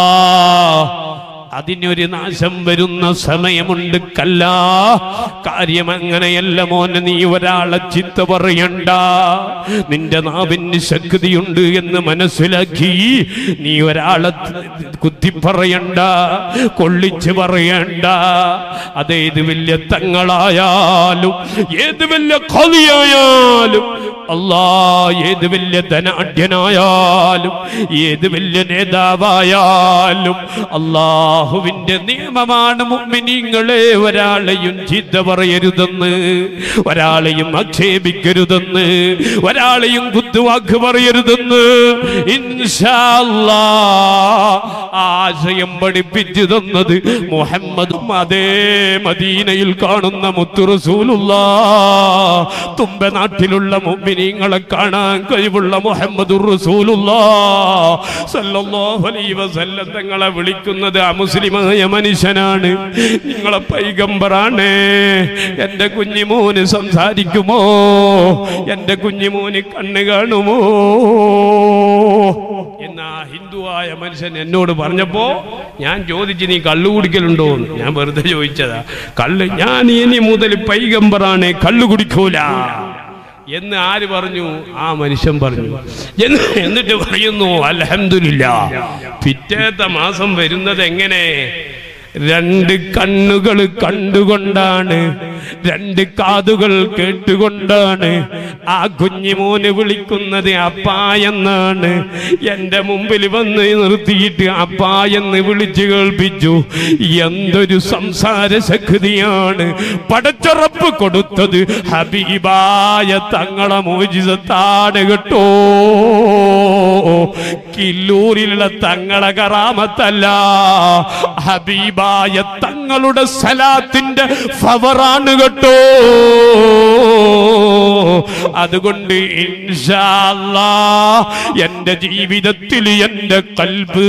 അതിനൊരു നാശം വരുന്ന സമയമുണ്ട് കല്ല കാര്യം അങ്ങനെയല്ല മോനെ നീ ഒരാളെ ചിത്ത പറയണ്ട നിന്റെ നാവിന് ശക്തിയുണ്ട് എന്ന് മനസ്സിലാക്കി നീ ഒരാളെ കുത്തി പറയണ്ട കൊള്ളിച്ച് പറയണ്ട അതേത് വലിയ തങ്ങളായാലും ഏത് വലിയ കവിയായാലും അല്ലാ ഏത് വലിയ ധനാഢ്യനായാലും ഏത് വലിയ നേതാവായാലും അള്ളാഹുവിന്റെ നിയമമാണ് മുഅ്മിനീങ്ങളെ ഒരാളെയും ചീത്ത പറയരുതെന്ന് ഒരാളെയും ആക്ഷേപിക്കരുതെന്ന് ഒരാളെയും കുത്തുവാക്ക് പറയരുതെന്ന് ഇൻഷാ അല്ലാ ആശയം പഠിപ്പിച്ചു തന്നത് മുഹമ്മദും അതേ മദീനയിൽ കാണുന്ന മുത്തു റസൂലുള്ള തുമ്പ നാട്ടിലുള്ള മുഅ്മിനീങ്ങളെ കാണാൻ കഴിവുള്ള മുഹമ്മദുർ റസൂലുള്ള സല്ലല്ലാഹു അലൈഹി വസല്ലം തങ്ങളെ വിളിക്കുന്നത് അമുസ്ലിമായ മനുഷ്യനാണ് നിങ്ങളെ പൈഗംബറാണ് എന്റെ കുഞ്ഞിമോന് സംസാരിക്കുമോ എന്റെ കുഞ്ഞിമോന് കണ്ണ് കാണുമോ എന്നാ ഹിന്ദുവായ മനുഷ്യൻ എന്നോട് പറഞ്ഞപ്പോ ഞാൻ ചോദിച്ചു നീ കള്ളു കുടിക്കലുണ്ടോ എന്ന്. ഞാൻ വെറുതെ ചോദിച്ചതാ കള്ള് ഞാൻ ഇനി മുതൽ പൈഗംബറാണ് കള്ളു കുടിക്കൂല എന്ന് ആര് പറഞ്ഞു ആ മനുഷ്യൻ പറഞ്ഞു എന്ന് എന്നിട്ട് പറയുന്നു അൽഹംദുലില്ല പിറ്റേത്തെ മാസം വരുന്നത് എങ്ങനെ രണ്ട് കണ്ണുകൾ കണ്ടുകൊണ്ടാണ് രണ്ട് കാതുകൾ കേട്ടുകൊണ്ടാണ് ആ കുഞ്ഞിമോന് വിളിക്കുന്നത് അപ്പാ എന്നാണ് എന്റെ മുമ്പിൽ വന്ന് നിർത്തിയിട്ട് അപ്പാ എന്ന് വിളിച്ചു കേൾപ്പിച്ചു എന്തൊരു സംസാര ശക്തിയാണ് പടച്ചുറപ്പ് കൊടുത്തത് ഹബീബായ തങ്ങളെ മോചിതത്താണ് കേട്ടോ കില്ലൂരിലുള്ള തങ്ങളെ കറാമത്തല്ല ഹബീബായ തങ്ങളുടെ സലാത്തിന്റെ ഫവറാണ് കേട്ടോ അതുകൊണ്ട് ഇൻഷാ അല്ലാ എന്റെ ജീവിതത്തിൽ എന്റെ കൽബ്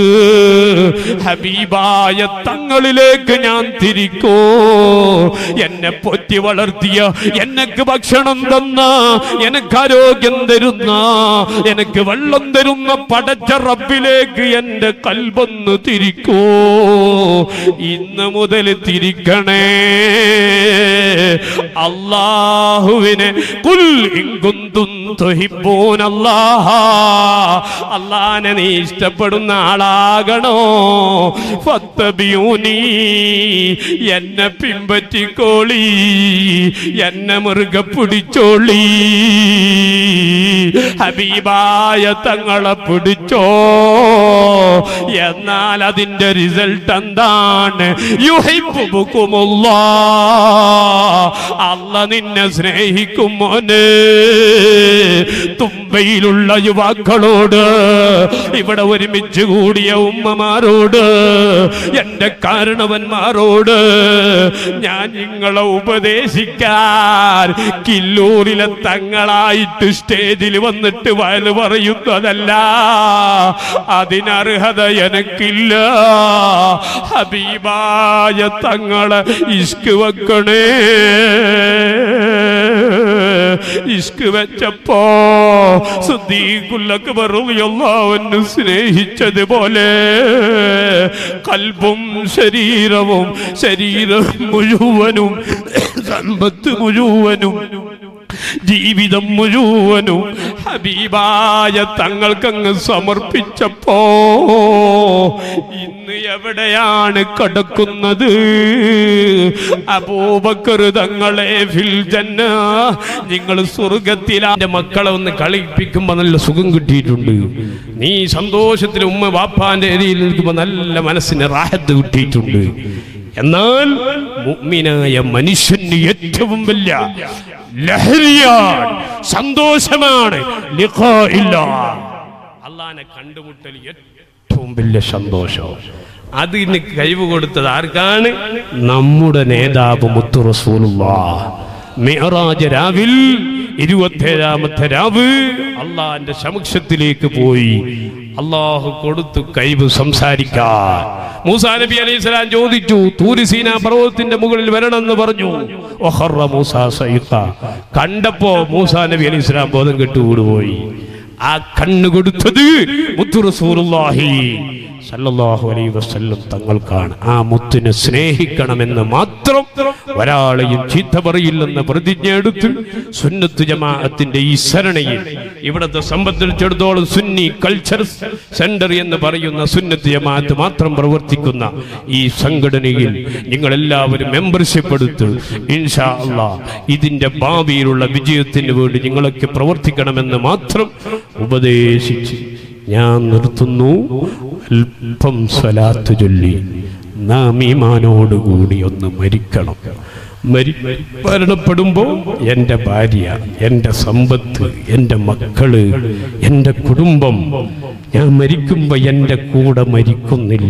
ഹബീബായ തങ്ങളിലേക്ക് ഞാൻ തിരിക്കോ എന്നെ പൊറ്റ പോറ്റി വളർത്തിയ എനക്ക് ഭക്ഷണം തന്ന എനക്ക് ആരോഗ്യം തരുന്ന എനക്ക് വെള്ളം തരുന്ന പടച്ച റബ്ബിലേക്ക് എന്റെ കൽബൊന്ന് തിരിക്കൂ ഇന്ന് മുതൽ തിരിക്കണേ അള്ളാഹുവിനെ കുൽ ഇങ്കുന്തും തുഹിബ്ബൂനല്ലാഹ അള്ളാനെ നീ ഇഷ്ടപ്പെടുന്ന ആളാകണോ ഫത്തബിയൂനി എന്നെ പിമ്പറ്റിക്കോളി എന്നെ മുറുകെ പിടിച്ചോളി ഹബീബായ തങ്ങളെ പിടിച്ചോ എന്നാൽ അതിന്റെ റിസൾട്ട് എന്താണ് യുഹിബുക്കുമുല്ലാ അല്ല നിന്നെ സ്നേഹിക്കും മോനെ തുമ്പയിലുള്ള യുവാക്കളോട് ഇവിടെ ഒരുമിച്ച് കൂടിയ ഉമ്മമാരോട് എന്റെ കാരണവന്മാരോട് ഞാൻ നിങ്ങളെ ഉപദേശിക്കാൻ കില്ലൂരിലെ തങ്ങളായിട്ട് സ്റ്റേജിൽ വന്നിട്ട് വയല് പറയുന്നതല്ല അതിനർഹത എനക്കില്ല ഹബീബായ തങ്ങളെ ഇഷ്ക് വെക്കണേ ഇഷ്ക് വെച്ചപ്പോ സുദ്ദീഖുല്ലക്ക് പറയുള്ളവന് സ്നേഹിച്ചതുപോലെ കൽബും ശരീരവും ശരീരം മുഴുവനും സമ്പത്ത് മുഴുവനും ജീവിതം മുഴുവനും ഹബീബായ തങ്ങൾക്കങ്ങ് സമർപ്പിച്ചപ്പോ ഇന്ന് എവിടെയാണ് കിടക്കുന്നത് അബൂബക്കർ തങ്ങളെ ഫിൽ ജന്ന നിങ്ങൾ സ്വർഗത്തിലെ മക്കളെ ഒന്ന് കളിപ്പിക്കുമ്പോ നല്ല സുഖം കിട്ടിയിട്ടുണ്ട് നീ സന്തോഷത്തിൽ ഉമ്മ വാപ്പാന്റെ ഏരിയയിൽ നിൽക്കുമ്പോ നല്ല മനസ്സിന് റാഹത്ത് കിട്ടിയിട്ടുണ്ട് എന്നാൽ മുഅ്മിനായ മനുഷ്യന് ഏറ്റവും വലിയ ലഹരിയാണ് സന്തോഷമാണ് ലിഖാഇല്ല. അള്ളാനെ കണ്ടുമുട്ടൽ ഏറ്റവും വലിയ സന്തോഷം അതിന് കഴിവ് കൊടുത്തത് ആർക്കാണ് നമ്മുടെ നേതാവ് മുത്തു റസൂലുള്ളാഹ് മിഅറാജ് രാവിൽ ഇരുപത്തേഴാമത്തെ രാവ് അള്ളാന്റെ സമക്ഷത്തിലേക്ക് പോയി അള്ളാഹു കൊടുത്തു കഴിവ് സംസാരിക്കാൻ മൂസാ നബി അലൈഹി സ്വലാം ചോദിച്ചു തൂരിസീന പർവ്വതത്തിന്റെ മുകളിൽ വരണമെന്ന് പറഞ്ഞു ഒഹറ മൂസ സൈഖ കണ്ടപ്പോ മൂസാ നബി അലൈഹി സ്വലാം ബോധം കെട്ടുകൂടുപോയി ആ കണ്ണ് കൊടുത്തത് മുത്തു റസൂലുള്ളാഹി സല്ലല്ലാഹു അലൈഹി വസല്ലം തങ്ങൾക്കാണ് ആ മുത്തിനെ സ്നേഹിക്കണമെന്ന് മാത്രം ഒരാളെയും ചീത്ത പറയില്ലെന്ന പ്രതിജ്ഞ എടുത്ത് സുന്നത്ത് ജമാഅത്തിന്റെ ഈ സരണയിൽ ഇവിടത്തെ സംബന്ധിച്ചിടത്തോളം സുന്നി കൾച്ചർ സെന്റർ എന്ന് പറയുന്ന സുന്നത്ത് ജമാഅത്ത് മാത്രം പ്രവർത്തിക്കുന്ന ഈ സംഘടനയിൽ നിങ്ങൾ എല്ലാവരും മെമ്പർഷിപ്പ് എടുത്ത് ഇൻഷാ അള്ളാ ഇതിന്റെ ഭാവിയിലുള്ള വിജയത്തിന് വേണ്ടി നിങ്ങളൊക്കെ പ്രവർത്തിക്കണമെന്ന് മാത്രം ഉപദേശിച്ച് ഞാൻ നിർത്തുന്നു അല്പം സ്വലാത്ത് ചൊല്ലി നാം ഈമാനോടുകൂടി ഒന്ന് മരിക്കണം മരി മരണപ്പെടുമ്പോൾ എൻ്റെ ഭാര്യ എൻ്റെ സമ്പത്ത് എൻ്റെ മക്കള് എൻ്റെ കുടുംബം ഞാൻ മരിക്കുമ്പോൾ എൻ്റെ കൂടെ മരിക്കുന്നില്ല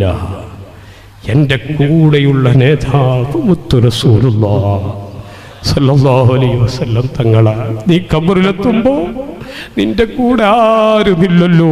എൻ്റെ കൂടെയുള്ള നേതാവ് മുത്തു റസൂലുള്ളാഹ് സല്ലല്ലാഹു അലൈഹി വസല്ലം തങ്ങളാ നീ കബറിലെത്തുമ്പോ നിന്റെ കൂടെ ആരുമില്ലല്ലോ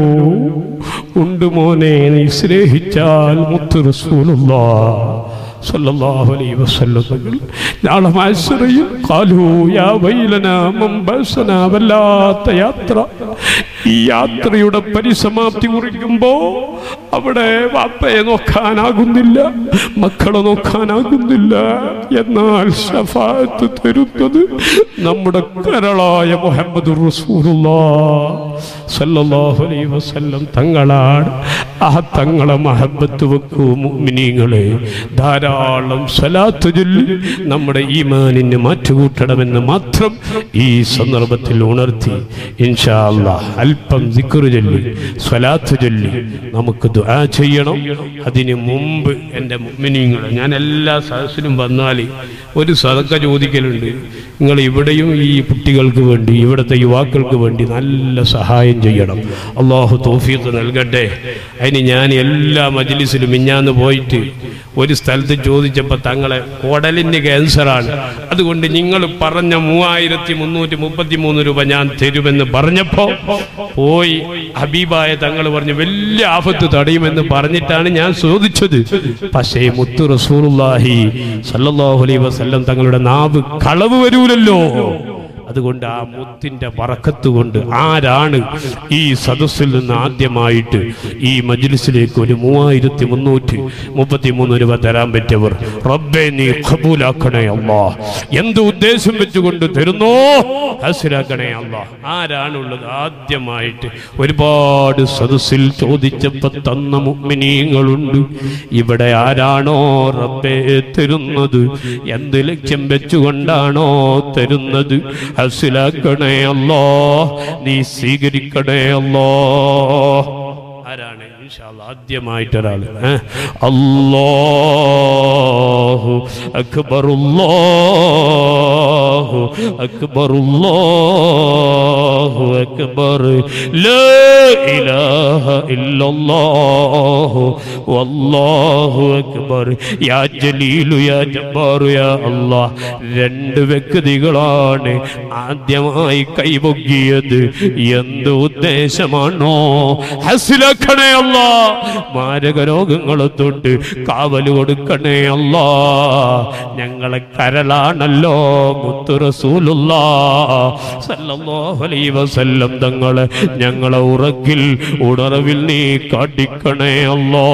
ഉണ്ട് മോനെ നീ സ്നേഹിച്ചാൽ മുത്തു റസൂലുള്ളാഹ് സല്ലല്ലാഹു അലൈഹി വസല്ലം തങ്ങൾ നാളെ മാശ്രയിൽ ഖാലൂ യാ വൈലന മംബസന വല്ലാത്ത യാത്ര ഈ യാത്രയുടെ പരിസമാപ്തി കുറിക്കുമ്പോ അവിടെ വാപ്പയെ നോക്കാനാകുന്നില്ല മക്കളെ നോക്കാനാകുന്നില്ല എന്നാൽ ഷഫാത്ത് തരുന്നത് നമ്മുടെ കരളായ മുഹമ്മദ് സല്ലല്ലാഹു അലൈഹി വസല്ലം തങ്ങളാണ് ആ തങ്ങളെ മഹബത്ത് വെക്കൂ മുഅ്മിനീങ്ങളെ ധാരാളം സലാത്ത് ചൊല്ലി നമ്മുടെ ഈമാനിന് മാറ്റുകൂട്ടണമെന്ന് മാത്രം ഈ സന്ദർഭത്തിൽ ഉണർത്തി ഇൻഷാ അല്ലാഹ് അല്പം ദിക്റ് ചൊല്ലി സ്വലാത്ത് ചൊല്ലി നമുക്ക് ദുആ ചെയ്യണം അതിന് മുമ്പ് എൻ്റെ മുഅ്മിനീങ്ങളെ ഞാൻ എല്ലാ സദസ്സിലും വന്നാൽ ഒരു സദക്ക ചോദിക്കലുണ്ട് നിങ്ങൾ ഇവിടെയും ഈ കുട്ടികൾക്ക് വേണ്ടി ഇവിടുത്തെ യുവാക്കൾക്ക് വേണ്ടി നല്ല സഹായം ചെയ്യണം അള്ളാഹു തോഫീക്ക് നൽകട്ടെ അതിന് ഞാൻ എല്ലാ മജ്ലിസിലും മിഞ്ഞാന്ന് പോയിട്ട് ഒരു സ്ഥലത്ത് ചോദിച്ചപ്പോൾ തങ്ങളെ കുടലിന് ക്യാൻസറാണ് അതുകൊണ്ട് നിങ്ങൾ പറഞ്ഞ മൂവായിരത്തി മുന്നൂറ്റി മുപ്പത്തി മൂന്ന് രൂപ ഞാൻ തരുമെന്ന് പറഞ്ഞപ്പോ പോയി ഹബീബായ തങ്ങൾ പറഞ്ഞു വലിയ ആപത്ത് തടയുമെന്ന് പറഞ്ഞിട്ടാണ് ഞാൻ ചോദിച്ചത് പക്ഷേ മുത്തു റസൂലുള്ളാഹി സല്ലല്ലാഹു അലൈഹി വസല്ലം തങ്ങളുടെ നാവ് കളവ് വരൂലല്ലോ അതുകൊണ്ട് ആ മുത്തിന്റെ വറക്കത്ത് കൊണ്ട് ആരാണ് ഈ സദസ്സിൽ നിന്ന് ആദ്യമായിട്ട് ഈ മജ്ലിസിലേക്ക് ഒരു മൂവായിരത്തി മുന്നൂറ്റി മുപ്പത്തി മൂന്ന് രൂപ തരാൻ പറ്റിയവർ റബ്ബെ നീ ഖബൂലാക്കണേ അല്ലാ എന്ത് ഉദ്ദേശം വെച്ചുകൊണ്ട് തരുന്നോ ഹസിലാക്കണേ അല്ലാ ആരാണുള്ളത് ആദ്യമായിട്ട് ഒരുപാട് സദസ്സിൽ ചോദിച്ചപ്പോ തന്ന മുഗ്മിനീങ്ങളുണ്ട് ഇവിടെ ആരാണോ റബ്ബെ തരുന്നത് എന്ത് ലക്ഷ്യം വെച്ചുകൊണ്ടാണോ തരുന്നത് ഹസിലാക്കണേ അല്ലോ നീ സ്വീകരിക്കണേ അല്ലോ ആരാണ് ഇൻഷാ അല്ലാ ആദ്യമായിട്ട് ഒരാൾ അല്ലാഹു അക്ബർ അല്ലാഹു അക്ബർ അല്ലാഹു അക്ബർ ലാ ഇലാഹ ഇല്ലല്ലാഹു വല്ലാഹു അക്ബർ യാ ജലീലു യാ ജബ്ബാറു യാ അല്ലാഹ് രണ്ട് വ്യക്തികളാണ് ആദ്യമായി കൈപൊക്കിയത് എന്ത് ഉദ്ദേശമാണോ ഹസിലാക്കണേ അല്ല മാരക രോഗങ്ങളെ തൊട്ട് കാവൽ കൊടുക്കണേ അല്ല ഞങ്ങളെ കരളാണല്ലോ മുത്തു റസൂലുള്ള സല്ലല്ലാഹു അലൈഹി വസല്ലം തങ്ങളെ ഞങ്ങളെ ഉറക്കിൽ ഉണർവിൽ നീ കാട്ടിക്കണേ അല്ലോ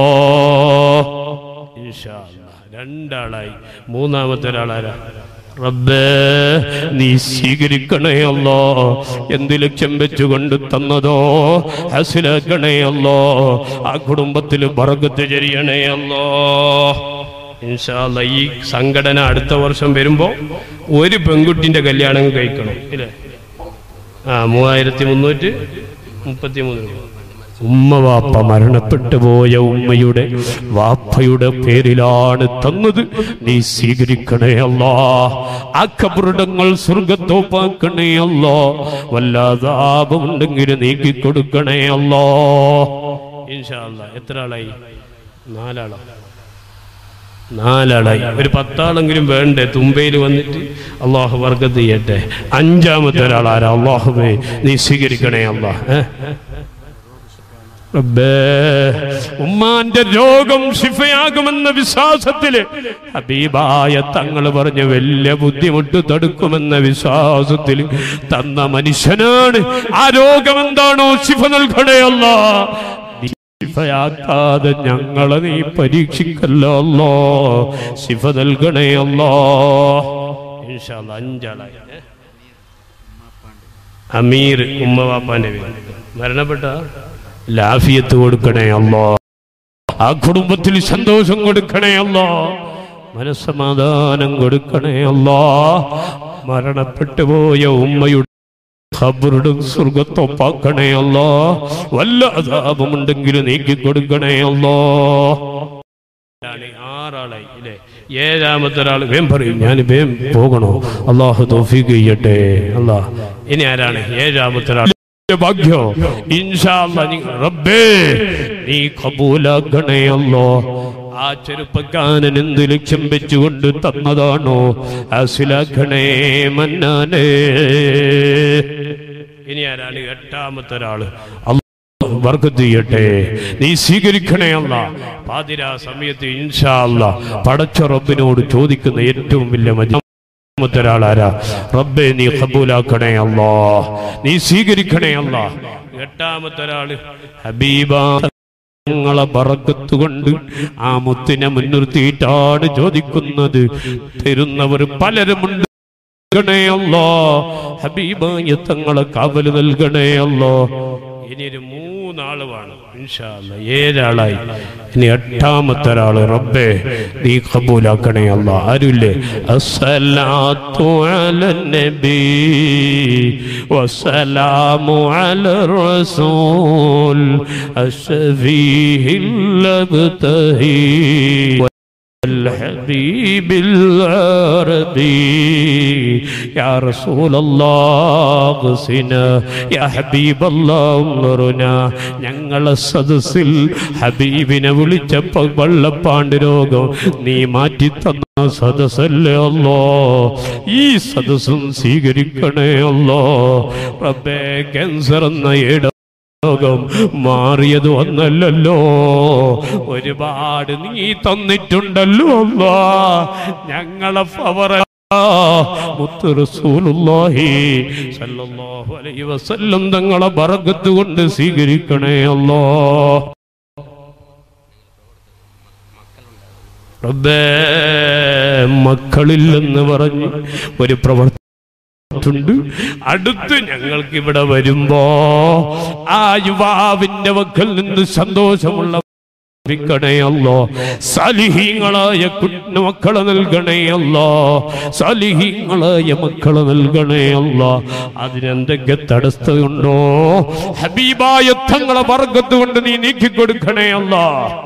ഇൻഷാ അല്ലാ. രണ്ടാളായി മൂന്നാമത്തെ ഒരാളാരാ റബ്ബേ നീ സ്വീകരിക്കണേ അല്ലോ എന്ത് ലക്ഷ്യം വെച്ചുകൊണ്ട് തന്നതോ ഹസിലാക്കണേ അല്ലോ ആ കുടുംബത്തിൽ ബറക്കത്ത് ചെരിയണേ അല്ലോ ഇൻഷാ അല്ലാ, ഈ സംഘടന അടുത്ത വർഷം വരുമ്പോ ഒരു പെൺകുട്ടിന്റെ കല്യാണം കഴിക്കണം ഇല്ലേ ആ മൂവായിരത്തി മുന്നൂറ്റി മുപ്പത്തി മൂന്ന് രൂപ ഉമ്മ വാപ്പ മരണപ്പെട്ടു പോയ ഉമ്മയുടെ വാപ്പയുടെ പേരിലാണ് തന്നത് നീ സ്വീകരിക്കണേ അല്ലാ ആ കബറിടങ്ങൾ സ്വർഗത്തോപ്പാക്കണേ അല്ലോ വല്ലാതാപമുണ്ടെങ്കിൽ നീക്കി കൊടുക്കണേ അല്ലോ ഇൻഷാ അല്ലാ. എത്ര ആളായി നാലാളോ നാലാളായി ഒരു പത്താളെങ്കിലും വേണ്ടേ തുമ്പയിൽ വന്നിട്ട് അള്ളാഹു വർഗത്ത് ചെയ്യട്ടെ അഞ്ചാമത്തെ ഒരാളാരാ അള്ളാഹുവേ നീ സ്വീകരിക്കണേ അള്ളാഹ് ഏ? റബ്ബേ, ഉമ്മാന്റെ രോഗം ശിഫയാകുമെന്ന വിശ്വാസത്തില് ഹബീബായ തങ്ങൾ പറഞ്ഞ വലിയ ബുദ്ധിമുട്ട് തടുക്കുമെന്ന വിശ്വാസത്തിൽ തന്ന മനുഷ്യനാണ് ആ രോഗം എന്താണോ ശിഫ നൽകണേ അല്ല ശിഫയാക്കാതെ ഞങ്ങളെ നീ പരീക്ഷിക്കല്ലോ അല്ലോ ശിഫ നൽകണേ അല്ലോ ഇൻഷാ അല്ലാ, അഞ്ചാളായി ഏ? അമീർ ഉമ്മവാപ്പാന്റെ പേര് മരണപ്പെട്ട ലാഫിയത്ത് കൊടുക്കണേ അല്ലോ ആ കുടുംബത്തിൽ സന്തോഷം കൊടുക്കണേ അല്ലോ മനസ്സമാധാനം കൊടുക്കണേ അല്ലോ മരണപ്പെട്ടു പോയ ഉമ്മയുടെ ഖബറുടെ സ്വർഗത്തൊപ്പാക്കണേ അല്ലോ വല്ല അതാപമുണ്ടെങ്കിൽ നീക്കി കൊടുക്കണേ അല്ലോ ആറാളായി ഇല്ലേ ഏഴാമത്തെ ഒരാൾ വേം പറയും ഞാൻ വേം പോകണോ അള്ളാഹു തോഫീക്ക് ചെയ്യട്ടെ അല്ലാ ഇനി ആരാണ് ഏഴാമത്തെ ഒരാൾ ഭാഗ്യോ ഇൻഷാ അല്ലാ നീ റബ്ബേ നീ കബൂലാക്കണേ അല്ലോ ആ ചെറുപ്പക്കാരൻ എന്ത് ലക്ഷ്യം വെച്ചുകൊണ്ട് തന്നതാണോ അസിലാക്കണേ മന്നാനേ ഇനി ആരാണ് എട്ടാമത്തെ ഒരാള് അല്ലാഹു ബർക്കത്ത് ചെയ്യട്ടെ നീ സ്വീകരിക്കണേ അല്ല പാതിരാ സമയത്ത് ഇൻഷാ അല്ല പടച്ച റബ്ബിനോട് ചോദിക്കുന്ന ഏറ്റവും വലിയ മജ രണ്ടാമത്തെ ഒരാളാരാ റബ്ബെ നീ കബൂലാക്കണേ അല്ലാ നീ സ്വീകരിക്കണേ അല്ലാ എട്ടാമത്തെ ഒരാള് ഹബീബ ഞങ്ങളെ ബറക്കത്ത് കൊണ്ട് ആ മുത്തിനെ മുൻനിർത്തിയിട്ടാണ് ചോദിക്കുന്നത് തരുന്നവർ പലരുമുണ്ട് നൽകണേ അല്ലോ ഹബീബായ തങ്ങളെ കാവല് നൽകണേ അല്ലോ ഇനി ഒരു മൂന്നാള് വേണം ഇൻഷാ അല്ലാ. ഏഴാളായി ഇനി എട്ടാമത്തെ ഒരാള് റബ്ബേ നീ കബൂലാക്കണേ അല്ല ആരുല്ലേ അസ്സലാത്തു അലൻ നബി വസ്സലാമു അലർ റസൂൽ അശ്ഫീഹിൽ ലബ്തഹി والحبيب العربي يا رسول الله اغسنا يا حبيب الله انظرنا ഞങ്ങളെ സദസ്സിൽ ഹബീബിനെ വിളിച്ചപ്പോൾ വെള്ളപ്പാണ്ട് രോഗം നീ മാറ്റി തന്ന സദസ്സല്ലേ അല്ലോ ഈ സദസ്സും സ്വീകരിക്കണേ അല്ലോ റബ്ബേ ക്യാൻസർ എന്ന ഇട രോഗം മാറിയത് ഒന്നല്ലല്ലോ ഒരുപാട് നീ തന്നിട്ടുണ്ടല്ലോ അല്ലാ ഞങ്ങളെ ഫവറ മുത്ത് റസൂലുള്ളാഹി സല്ലല്ലാഹു അലൈഹി വസല്ലം തങ്ങളെ ബറക്കത്ത് കൊണ്ട് സ്വീകരിക്കണേ അല്ലോ റബ്ബേ മക്കളില്ലെന്ന് പറഞ്ഞ് ഒരു പ്രവർത്തി ണ്ട് അടുത്ത് ഞങ്ങൾക്ക് ഇവിടെ വരുമ്പോ ആ യുവാവിന്റെ വക്കൽ നിന്ന് സന്തോഷമുള്ള ലഭിക്കണേയല്ലോ സലിഹീങ്ങളായ കുഞ്ഞ മക്കളെ നൽകണേയല്ലോ സലിഹീങ്ങളായ മക്കളെ നൽകണേയല്ലോ അതിനെന്തൊക്കെ തടസ്സമുണ്ടോ ഹബീബായ തങ്ങളെ വർഗത്ത് കൊണ്ട് നീ നീക്കിക്കൊടുക്കണേയല്ലോ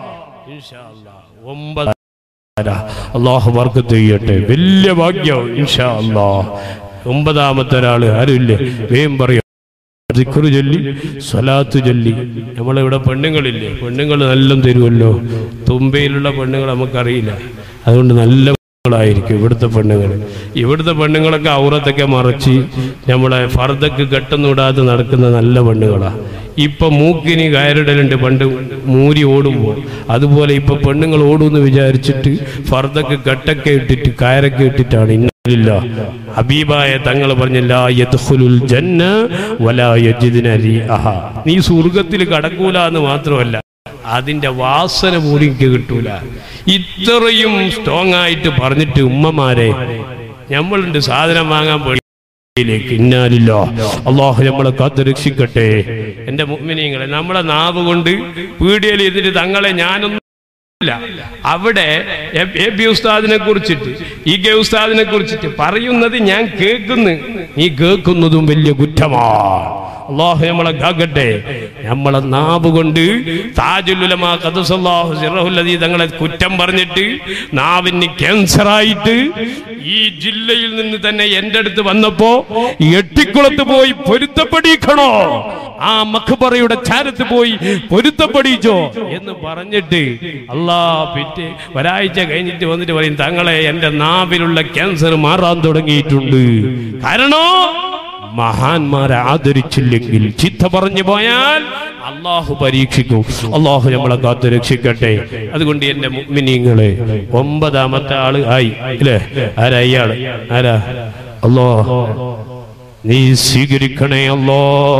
ഒമ്പത് അള്ളാഹു വർഗത്ത് ചെയ്യട്ടെ വലിയ ഭാഗ്യം ഇൻഷാ അള്ളാഹ് ഒമ്പതാമത്തെ ഒരാള് ആരുമില്ലേ വേം പറയാം ദിക്റ് ചൊല്ലി സ്വലാത്ത് ചൊല്ലി നമ്മളിവിടെ പെണ്ണുങ്ങളില്ലേ പെണ്ണുങ്ങൾ നല്ല തരുമല്ലോ തുമ്പയിലുള്ള പെണ്ണുങ്ങൾ നമുക്കറിയില്ല അതുകൊണ്ട് നല്ല പെണ്ണുങ്ങളായിരിക്കും ഇവിടുത്തെ പെണ്ണുങ്ങൾ ഇവിടുത്തെ പെണ്ണുങ്ങളൊക്കെ ഔറത്തൊക്കെ മറച്ച് നമ്മളെ ഫർദക്ക് കെട്ടുന്നിടാതെ നടക്കുന്ന നല്ല പെണ്ണുങ്ങളാണ് ഇപ്പൊ മൂക്കിന് കയറിടലുണ്ട് പണ്ട് മൂരി ഓടുമ്പോൾ അതുപോലെ ഇപ്പൊ പെണ്ണുങ്ങൾ ഓടുമെന്ന് വിചാരിച്ചിട്ട് ഫർദക്ക് കെട്ടൊക്കെ ഇട്ടിട്ട് കയറൊക്കെ ഇട്ടിട്ടാണ് ഇന്നില്ല ഹബീബായ തങ്ങൾ പറഞ്ഞില്ല യദ്ഖുലുൽ ജന്ന വലാ യജിദ്ന റീഅഹ നീ സ്വർഗ്ഗത്തിൽ കടക്കൂല എന്ന് മാത്രമല്ല അതിന്റെ വാസന പോലും എനിക്ക് കിട്ടൂല ഇത്രയും സ്ട്രോങ് ആയിട്ട് പറഞ്ഞിട്ട് ഉമ്മമാരെ നമ്മളുണ്ട് സാധനം വാങ്ങാൻ പോയി ിലേക്ക് ഇന്നാലില്ലോ അള്ളാഹു നമ്മളെ കാത്ത് രക്ഷിക്കട്ടെ എന്റെ മുഗ്മിനീങ്ങളെ നമ്മളെ നാവ് കൊണ്ട് പീടിയയിൽ ഇരുന്നിട്ട് തങ്ങളെ ഞാനൊന്നും ഇല്ല അവിടെ എ- എ ബി ഉസ്താദിനെ കുറിച്ചിട്ട് ഈ കെ ഉസ്താദിനെ കുറിച്ചിട്ട് പറയുന്നത് ഞാൻ കേൾക്കുന്നു നീ കേൾക്കുന്നതും വലിയ കുറ്റമാണ് അള്ളാഹു നമ്മളെ കാക്കട്ടെ നമ്മളെ നാവ് കൊണ്ട് താജുലുലമാ ഖദസല്ലാഹു സിറഹുല്ലദീ തങ്ങളെ കുറ്റം പറഞ്ഞിട്ട് നാവിന് ക്യാൻസർ ആയിട്ട് ഈ ജില്ലയിൽ നിന്ന് തന്നെ എന്റെ അടുത്ത് വന്നപ്പോ എട്ടിക്കുളത്ത് പോയി പൊരുത്തപ്പെടിക്കണോ ആ മഖബറയുടെ ചാരത്ത് പോയി പൊരുത്തപ്പെടിച്ചോ എന്ന് പറഞ്ഞിട്ട് അല്ലാ പിറ്റേ ഒരാഴ്ച കഴിഞ്ഞിട്ട് വന്നിട്ട് പറയും തങ്ങളെ എന്റെ നാവിലുള്ള ക്യാൻസർ മാറാൻ തുടങ്ങിയിട്ടുണ്ട് കാരണോ മഹാന്മാരെ ആദരിച്ചില്ലെങ്കിൽ ചിത്ത പറഞ്ഞു പോയാൽ അള്ളാഹു പരീക്ഷിക്കും അള്ളാഹു നമ്മളെ കാത്തു രക്ഷിക്കട്ടെ അതുകൊണ്ട് എന്റെ മുഗ്മിനീങ്ങളെ ഒമ്പതാമത്തെ ആള് ആയി അല്ലേ ആരാ ഇയാള് ആരാ അല്ലോ നീ സ്വീകരിക്കണേ അല്ലോ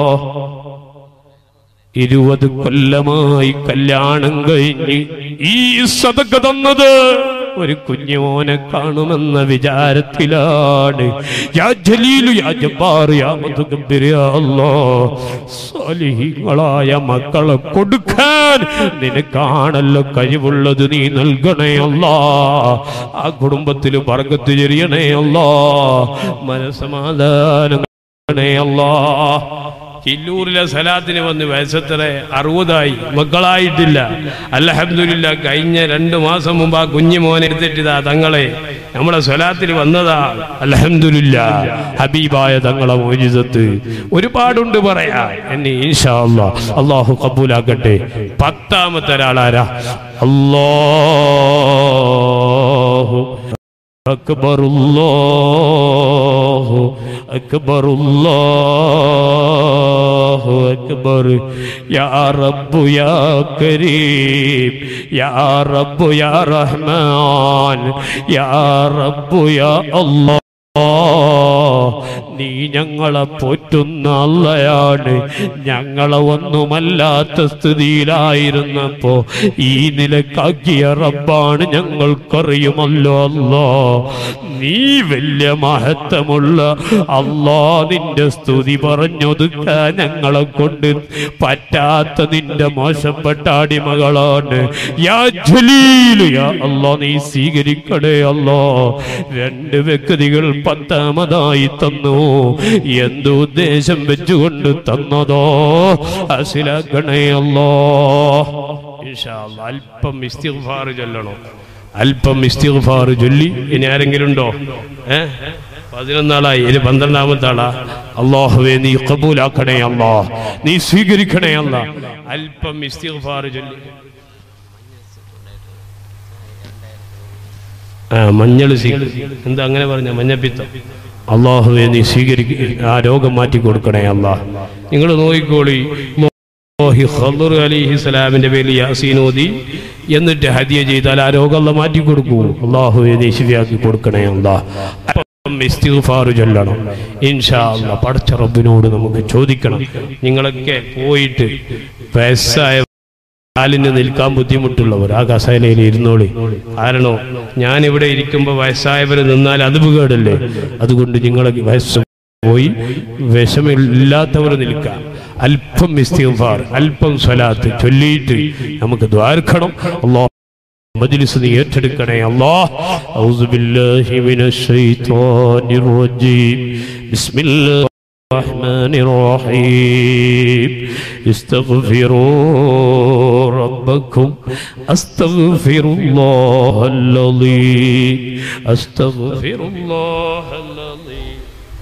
ഇരുപത് കൊല്ലമായി കല്യാണം കഴിഞ്ഞ് ഈ സതക തന്നത് ഒരു കുഞ്ഞുമോനെ കാണുമെന്ന വിചാരത്തിലാണ് യാ ജലീലു യാ ജബ്ബാർ യാ മുതകബ്ബിർ യാ അല്ലാഹ് സാലിഹീങ്ങളായ മക്കളെ കൊടുക്കാൻ നിനക്കാണല്ലോ കഴിവുള്ളത് നീ നൽകണേ അല്ലാ ആ കുടുംബത്തിൽ പറക്കത്ത് ചെറിയണേ അല്ലാ മനസമാധാനം നൽകണേ അല്ലാ കില്ലൂരിലെ സലാത്തിന് വന്ന് വയസ്സത്ര അറുപതായി മക്കളായിട്ടില്ല അല്ലഹമില്ല കഴിഞ്ഞ രണ്ട് മാസം മുമ്പ് ആ കുഞ്ഞു മോനെ എടുത്തിട്ടിതാ തങ്ങളെ നമ്മളെ സ്വലാത്തിൽ വന്നതാ അലഹമില്ല ഹബീബായ തങ്ങളെ മോചിതത്ത് ഒരുപാടുണ്ട് പറയാ എന്നെ ഈശാ അല്ലാ അള്ളാഹു കബൂലാക്കട്ടെ പത്താമത്തെ ഒരാളാരാ അല്ലാഹു أكبر الله أكبر الله أكبر يا رب يا كريم يا رب يا رحمن يا رب يا الله നീ ഞങ്ങളെ പോറ്റുന്ന അല്ലയാണ് ഞങ്ങളെ ഒന്നുമല്ലാത്ത സ്ഥിതിയിലായിരുന്നപ്പോ ഈ നിലക്കാക്കിയ റബ്ബാണ് ഞങ്ങൾക്കറിയുമല്ലോ അല്ലോ നീ വലിയ മഹത്വമുള്ള അല്ലാ നിന്റെ സ്തുതി പറഞ്ഞൊതുക്കാൻ ഞങ്ങളെ കൊണ്ട് പറ്റാത്ത നിന്റെ മോശപ്പെട്ട അടിമകളാണ് യാ ജലീലു യാ അല്ലാ നീ സ്വീകരിക്കണേ അല്ലോ രണ്ട് വ്യക്തികൾ പത്താമതായി തന്നു എന്ത് ഉദ്ദേശം വെച്ചുകൊണ്ട് തന്നതോ അസിലാക്കണേ അല്ലോ ഇൻഷാ അല്ലാ, അല്പം ഇസ്തിഗ്ഫാർ ചൊല്ലണം അല്പം ഇസ്തിഗ്ഫാർ ചൊല്ലി ഇനി ആരെങ്കിലും ഉണ്ടോ ഏ പതിനൊന്നാളായി ഇനി പന്ത്രണ്ടാമത്തെ ആളാ അള്ളാഹുവേ നീ കബൂലാക്കണേ അല്ലാ നീ സ്വീകരിക്കണേ അല്ലാ അല്പം ഇസ്തിഗ്ഫാർ ചൊല്ലി ആ മഞ്ഞൾ എന്താ അങ്ങനെ പറഞ്ഞ മഞ്ഞപ്പിത്തം അള്ളാഹുവെ നീ സ്വീകരിക്ക ആ രോഗം മാറ്റി കൊടുക്കണേ അല്ലാ നിങ്ങൾ നോക്കിക്കോളി മോഹി ഖദർ അലിഹി സ്വലാമിന്റെ പേരിൽ യാസീൻ ഓതി എന്നിട്ട് ഹദിയ ചെയ്താൽ ആ രോഗം അല്ല മാറ്റി കൊടുക്കൂ അള്ളാഹുവെ നീ ശരിയാക്കി കൊടുക്കണേ അല്ലാ അപ്പം ഇസ്തിഗ്ഫാർ ചൊല്ലണം ഇൻഷാ അല്ലാ പടച്ച റബ്ബിനോട് നമുക്ക് ചോദിക്കണം നിങ്ങളൊക്കെ പോയിട്ട് വയസ്സായ കാലിന് നിൽക്കാൻ ബുദ്ധിമുട്ടുള്ളവർ ആ കസേലയിൽ ഇരുന്നോളി കാരണോ ഞാൻ ഇവിടെ ഇരിക്കുമ്പോൾ വയസ്സായവർ നിന്നാൽ അത് കേടല്ലേ അതുകൊണ്ട് നിങ്ങളെ വയസ്സ് പോയി വിഷമില്ലാത്തവർ നിൽക്കാം അല്പം ഇസ്തിഗ്ഫാർ അല്പം സ്വലാത്ത് ചൊല്ലിയിട്ട് നമുക്ക് ദ്വാർക്കണം അള്ളാഹ് മജ്ലിസ് നീ ഏറ്റെടുക്കണേ അല്ലാഹ് ഔസു ബില്ലാഹി മിനശ് ശൈത്വാനിർ റജീം ബിസ്മില്ലാഹ് الرحمن الرحيم استغفروا ربكم استغفر الله العظيم استغفر الله العظيم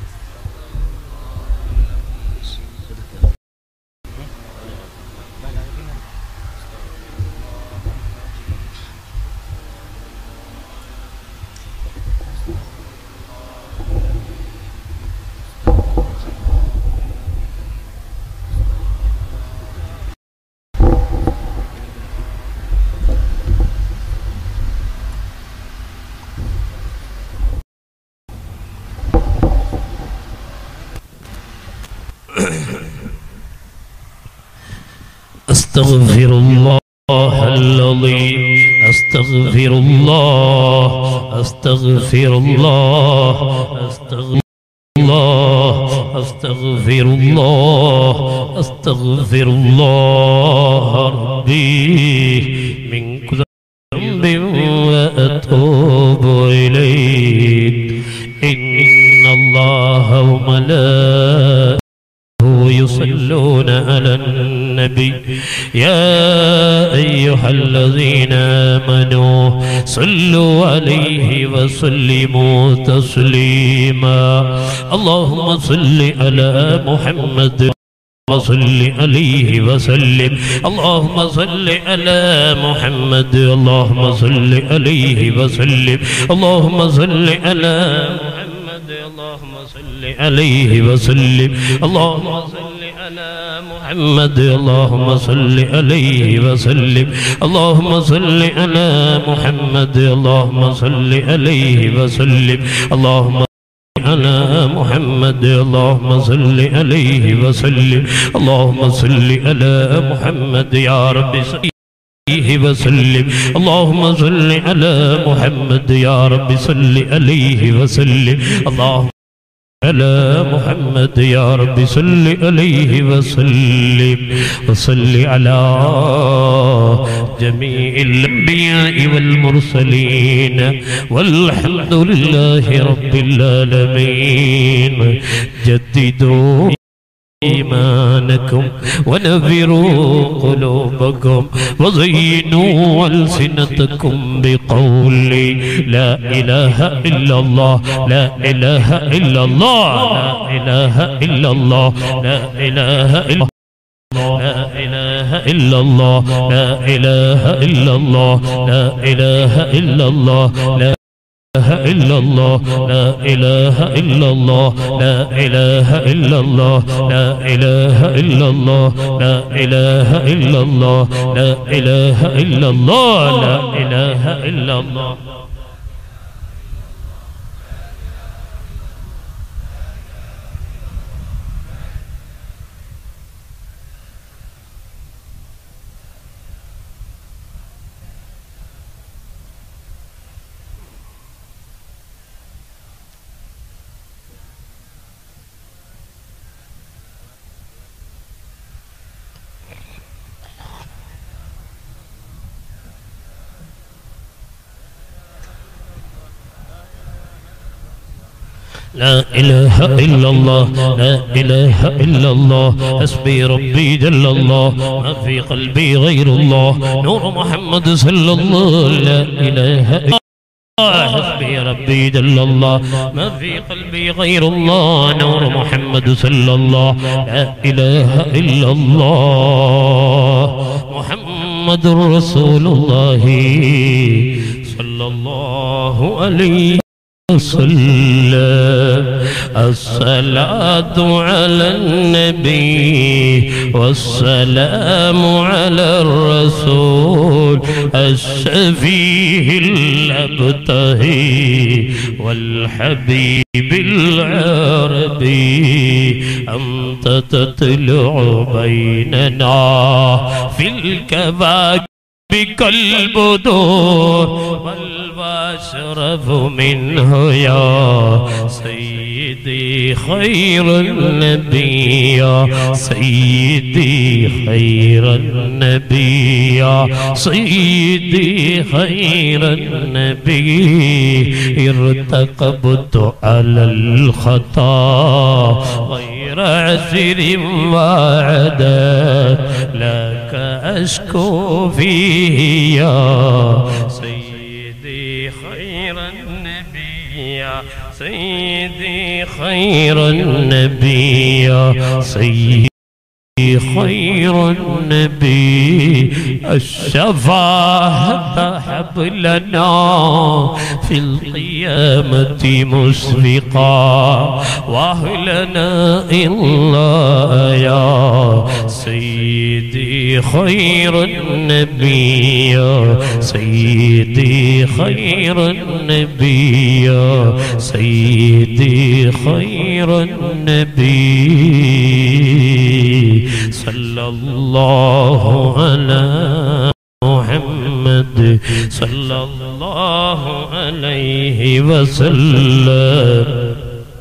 أستغفر الله العظيم أستغفر الله أستغفر الله أستغفر الله أستغفر الله أستغفر الله ربي من كل ذنب وأتوب إليك إن الله وملائكته يصلون على النبي يا أيها الذين آمنوا صلوا عليه وسلموا تسليما اللهم صل على محمد وصل عليه وسلم اللهم صل على محمد اللهم صل عليه وسلم اللهم صل على محمد اللهم صل عليه وسلم اللهم صل على محمد اللهم صل عليه وسلم اللهم صل على محمد اللهم صل عليه وسلم اللهم على محمد اللهم صل عليه وسلم اللهم صل على محمد يا رب صل عليه وسلم اللهم صل على محمد يا رب صل عليه وسلم اللهم على محمد يا رب صل عليه وسلم وصل على جميع الأنبياء والمرسلين والحمد لله رب العالمين جددوا إيمانكم ونذروا قلوبكم وزينوا ألسنتكم بقول لا إله إلا الله لا إله إلا الله لا إله إلا الله لا إله إلا لا إله إلا الله لا إله إلا الله لا إله إلا الله لا إله إلا الله لا إله إلا الله لا إله إلا الله لا إله إلا الله لا إله إلا الله لا إله إلا الله لا إله إلا الله لا إله إلا الله لا إله إلا الله حسبي ربي جل الله ما في قلبي غير الله نور محمد صلى الله لا إله إلا حسبي ربي جل الله ما في قلبي غير الله نور محمد صلى الله لا إله إلا الله محمد رسول الله صلى الله عليه وسلم الصلاة على النبي والسلام على الرسول الشفيه الأبتهي والحبيب العربي أنت تطلع بيننا في الكواكب كالبدور والبشرف منه يا سيدي خير النبي يا سيدي خير النبي يا سيدي خير النبي ارتقبت على الخطا غير عسر وعدد لك أشكو فيه يا سيدي خير النبي يا سيدي خير النبي يا سيدي خير النبي الشفاعة حبلنا في القيامة مسبقا واهلنا إلا يا سيدي خير النبي يا سيدي خير النبي يا سيدي خير النبي صلى الله على محمد صلى الله عليه وسلم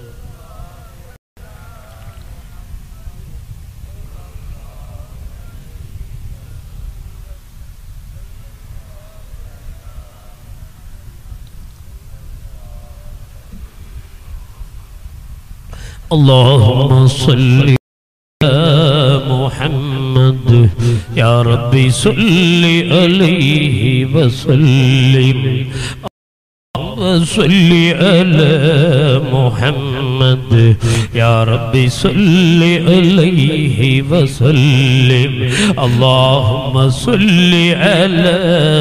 اللهم صل على محمد يا ربي صل عليه وسلم صل على محمد يا ربي صل عليه وسلم اللهم صل على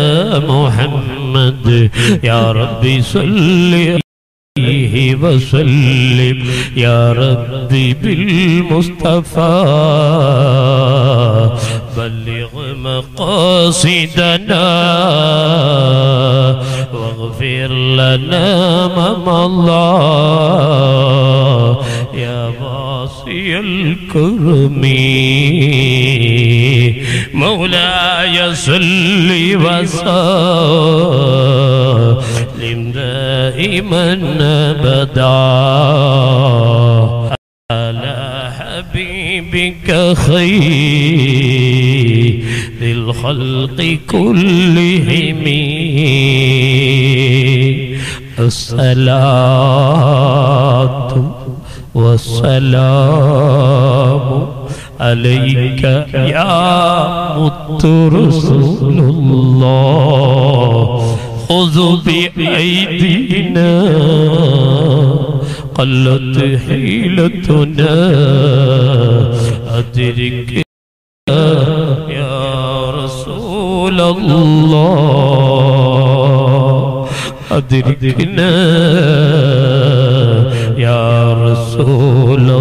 محمد يا ربي صل عليه وسلم يا ربي بالمصطفى بلغ مقاصدنا واغفر لنا ما مضى يا باصي الكرم مولاي صل وسلم دائما ابدا على حبيبك خير الخلق كلهم الصلاة والسلام عليك يا مت رسول الله خذ بأيدينا قلت حيلتنا أدرك يا رسول الله أدركنا يا رسول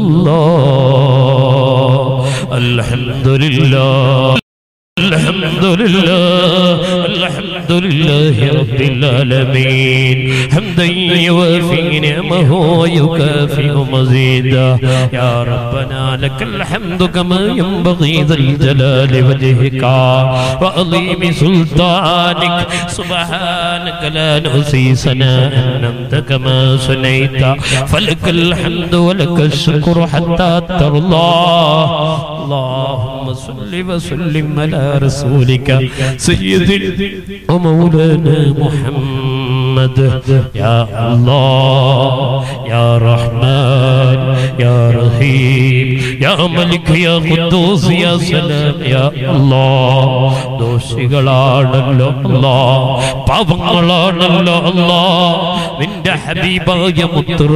الله الحمد لله الحمد لله الحمد لله رب العالمين حمدا يوافي نعمه ويكافئ مزيدا يا ربنا لك الحمد كما ينبغي ذا الجلال وجهك وعظيم سلطانك سبحانك لا نحصي ثناء انت كما صنيت فلك الحمد ولك الشكر حتى ترضى اللهم صل وسلم على رسولك سيدنا ومولانا محمد محمد يا الله يا رحمن يا رحيم يا ملك يا قدوس يا سلام يا الله ദോഷികളാണല്ലോ അല്ലാ പാപങ്ങളാണല്ലോ അല്ലാ നിന്റെ ഹബീബായ മുത്ത്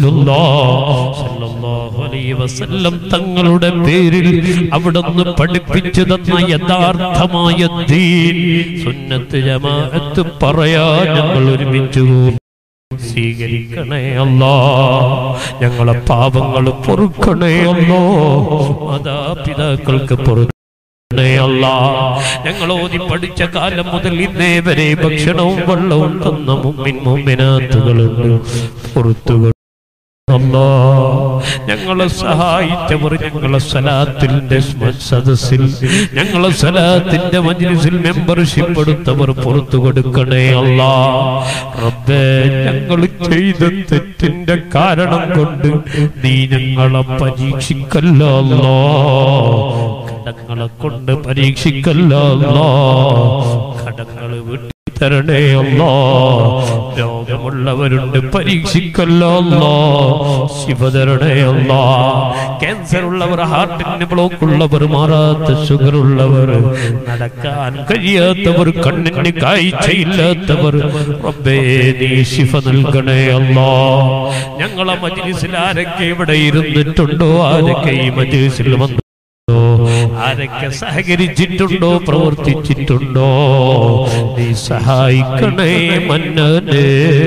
വസല്ലം തങ്ങളുടെ പേരിൽ അവിടുന്ന് പഠിപ്പിച്ചു തന്ന യഥാർത്ഥമായ ദീൻ സുന്നത്ത് ജമാഅത്ത് പറയാൻ ഞങ്ങൾ ഒരുമിച്ചു സ്വീകരിക്കണേ അല്ലോ ഞങ്ങളെ പാപങ്ങൾ പൊറുക്കണേ അല്ലോ മാതാപിതാക്കൾക്ക് പൊറു അല്ല ഞങ്ങൾ ഓതി പഠിച്ച കാലം മുതൽ ഇന്നേ വരെ ഭക്ഷണവും വെള്ളവും തന്ന മുമ്മിൻ മുമ്മിനാത്തുകളുണ്ട് പുറത്തുകൾ അല്ലാ ഞങ്ങളെ സഹായിച്ചവർ ഞങ്ങളെ സലാത്തിന്റെ സദസ്സിൽ ഞങ്ങളെ സലാത്തിന്റെ മജ്ലിസിൽ മെമ്പർഷിപ്പ് എടുത്തവർ പുറത്തു കൊടുക്കണേ അല്ലാ റബ്ബേ ഞങ്ങൾ ചെയ്ത തെറ്റിന്റെ കാരണം കൊണ്ട് നീ ഞങ്ങളെ പരീക്ഷിക്കല്ലോ അല്ലാ കടങ്ങളെ കൊണ്ട് പരീക്ഷിക്കല്ലോ അല്ലാ കടങ്ങൾ വിട്ടു തരണേ അല്ലോ രോഗമുള്ളവരുണ്ട് പരീക്ഷിക്കല്ലോ അല്ലോ ശിവ തരണേ അല്ലോ ക്യാൻസർ ഉള്ളവർ ഹാർട്ടിന് ബ്ലോക്ക് ഉള്ളവർ മാറാത്ത ഷുഗർ ഉള്ളവർ നടക്കാൻ കഴിയാത്തവർ കണ്ണിന് കാഴ്ചയില്ലാത്തവർ റബ്ബേ നീ ശിഫ നൽകണേ അല്ലോ ഞങ്ങളെ മജ്ലിസിൽ ആരൊക്കെ ഇവിടെ ഇരുന്നിട്ടുണ്ടോ ആരൊക്കെ ഈ മജ്ലിസിൽ വന്നു ആരൊക്കെ സഹകരിച്ചിട്ടുണ്ടോ പ്രവർത്തിച്ചിട്ടുണ്ടോ നീ സഹായിക്കണേ മന്നനെ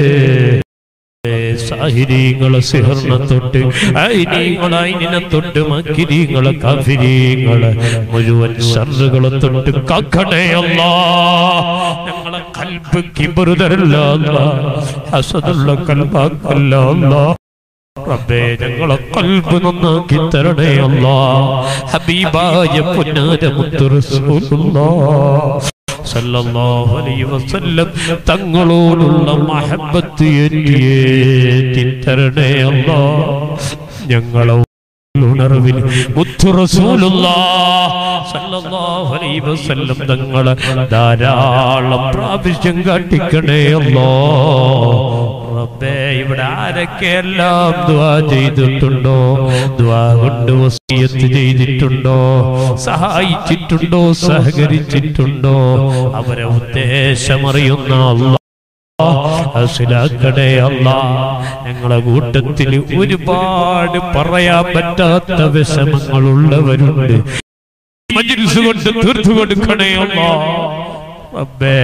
സാഹിരീങ്ങളെ സിഹർണ തൊട്ട് ഐനീങ്ങളെ ഐനിനെ തൊട്ട് മക്കിരീങ്ങളെ കാഫിരീങ്ങളെ മുഴുവൻ ഷർറുകളെ തൊട്ട് കാക്കണേ അല്ലാ ഞങ്ങളെ കൽബ് കിബറുതരല്ല ഹസദുള്ള കൽബാക്കല്ല അല്ലാ റബ്ബേ ഞങ്ങളെ കൽബ് നന്നാക്കി തരണേ അല്ലാ ഹബീബായ പുന്നാര മുത്തു റസൂലുള്ളാഹ് സല്ലല്ലാഹു അലൈഹി വസല്ലം തങ്ങളോടുള്ള മഹബത്ത് ഏറ്റി തരണേ അല്ലാ ഞങ്ങളെ ഉണർവിൽ മുത്തു റസൂലുള്ളാഹ് സല്ലല്ലാഹു അലൈഹി വസല്ലം തങ്ങളെ ധാരാളം പ്രാവശ്യം കാട്ടിക്കണേ അല്ലാ റബ്ബേ ഇവിടെ ആരൊക്കെയെല്ലാം ദുആ ചെയ്തിട്ടുണ്ടോ ദുആ കൊണ്ട് വസിയത്ത് ചെയ്തിട്ടുണ്ടോ സഹായിച്ചിട്ടുണ്ടോ സഹകരിച്ചിട്ടുണ്ടോ അവരെ ഉദ്ദേശമറിയുന്ന അല്ലാ അസിലാക്കടേ അല്ല ഞങ്ങളെ കൂട്ടത്തിൽ ഒരുപാട് പറയാൻ പറ്റാത്ത വിഷമങ്ങളുള്ളവരുണ്ട് മജിൽസ് കൊണ്ട് തീർത്തു കൊടുക്കണേ അല്ല റബ്ബേ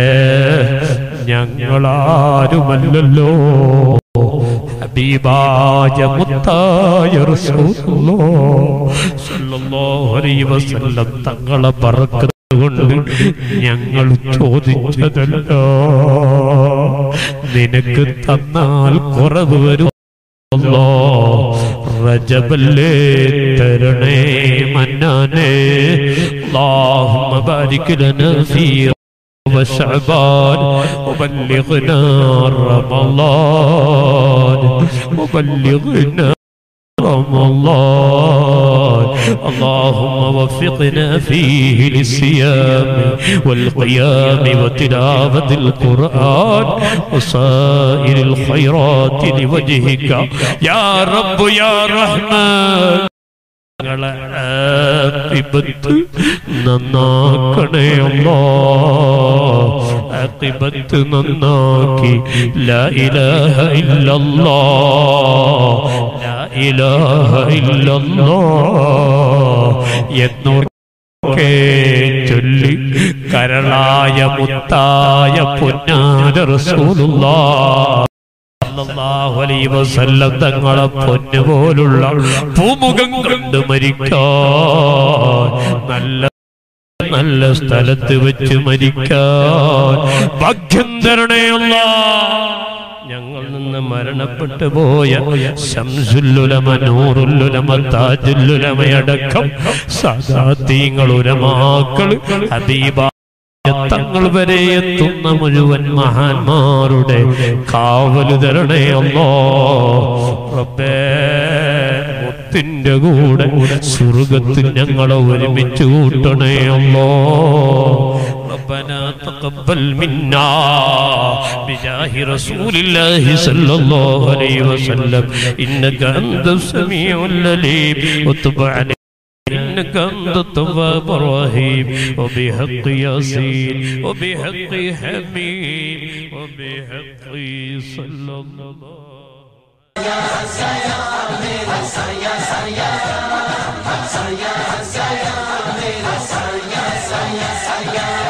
ഞങ്ങളാരുമല്ലല്ലോ ഹബീബായ മുത്തായ റസൂലുള്ളാഹ് സ്വല്ലല്ലാഹു അലൈഹി വസല്ലം തങ്ങളെ ബറക്കത്ത് കൊണ്ട് ഞങ്ങൾ ചോദിച്ചതല്ല നിനക്ക് തന്നാൽ കുറവ് വരും അല്ലാ, റജബല്ലേ തരണേ മന്നാനേ اللهم بارك لنا في وشعبان وبلغنا رمضان وبلغنا رمضان اللهم وفقنا فيه للصيام والقيام وتلاوة القرآن وسائر الخيرات لوجهك يا رب يا رحمن ഞങ്ങളെ ആഖിബത്ത് നന്നാക്കണേ അല്ലാ ആഖിബത്ത് നന്നാക്കി ലാ ഇലാഹ ഇല്ലല്ലാ ലാ ഇലാഹ ഇല്ലല്ലാ എന്നൊക്കെ ചൊല്ലി കരളായ മുത്തായ പൊന്നാര റസൂലുള്ളാഹ് സല്ലല്ലാഹു അലൈഹി വസല്ലം തങ്ങളെ പൊന്നുപോലുള്ള പൂമുഖം കണ്ട് മരിക്കാൻ നല്ല നല്ല സ്ഥലത്ത് വെച്ച് മരിക്കാൻ ഭാഗ്യം തരണേ അല്ലാ ഞങ്ങൾ നിന്ന് മരണപ്പെട്ടു പോയ ശംസുല്ലുലമ നൂറുല്ലുലമ താജുല്ലുലമയടക്കം സദാത്തീങ്ങൾ ഉലമാക്കൾ ഹബീബ തങ്ങൾ വരെ എത്തുന്ന മുഴുവൻ മഹാന്മാരുടെ കാവല് തരണേ അല്ലോ റബ്ബേ മുത്തിന്റെ കൂടെ സ്വർഗത്തിൽ ഞങ്ങളെ ഒരുമിച്ച് കൂട്ടണേ അല്ലോ ربنا تقبل منا بجاه رسول الله صلى الله عليه وسلم إنك أنت السميع العليم وتب علينا إنك أنت التواب الرحيم وبحق ياسين وبحق حميد وبحق صلى الله Saya, saya,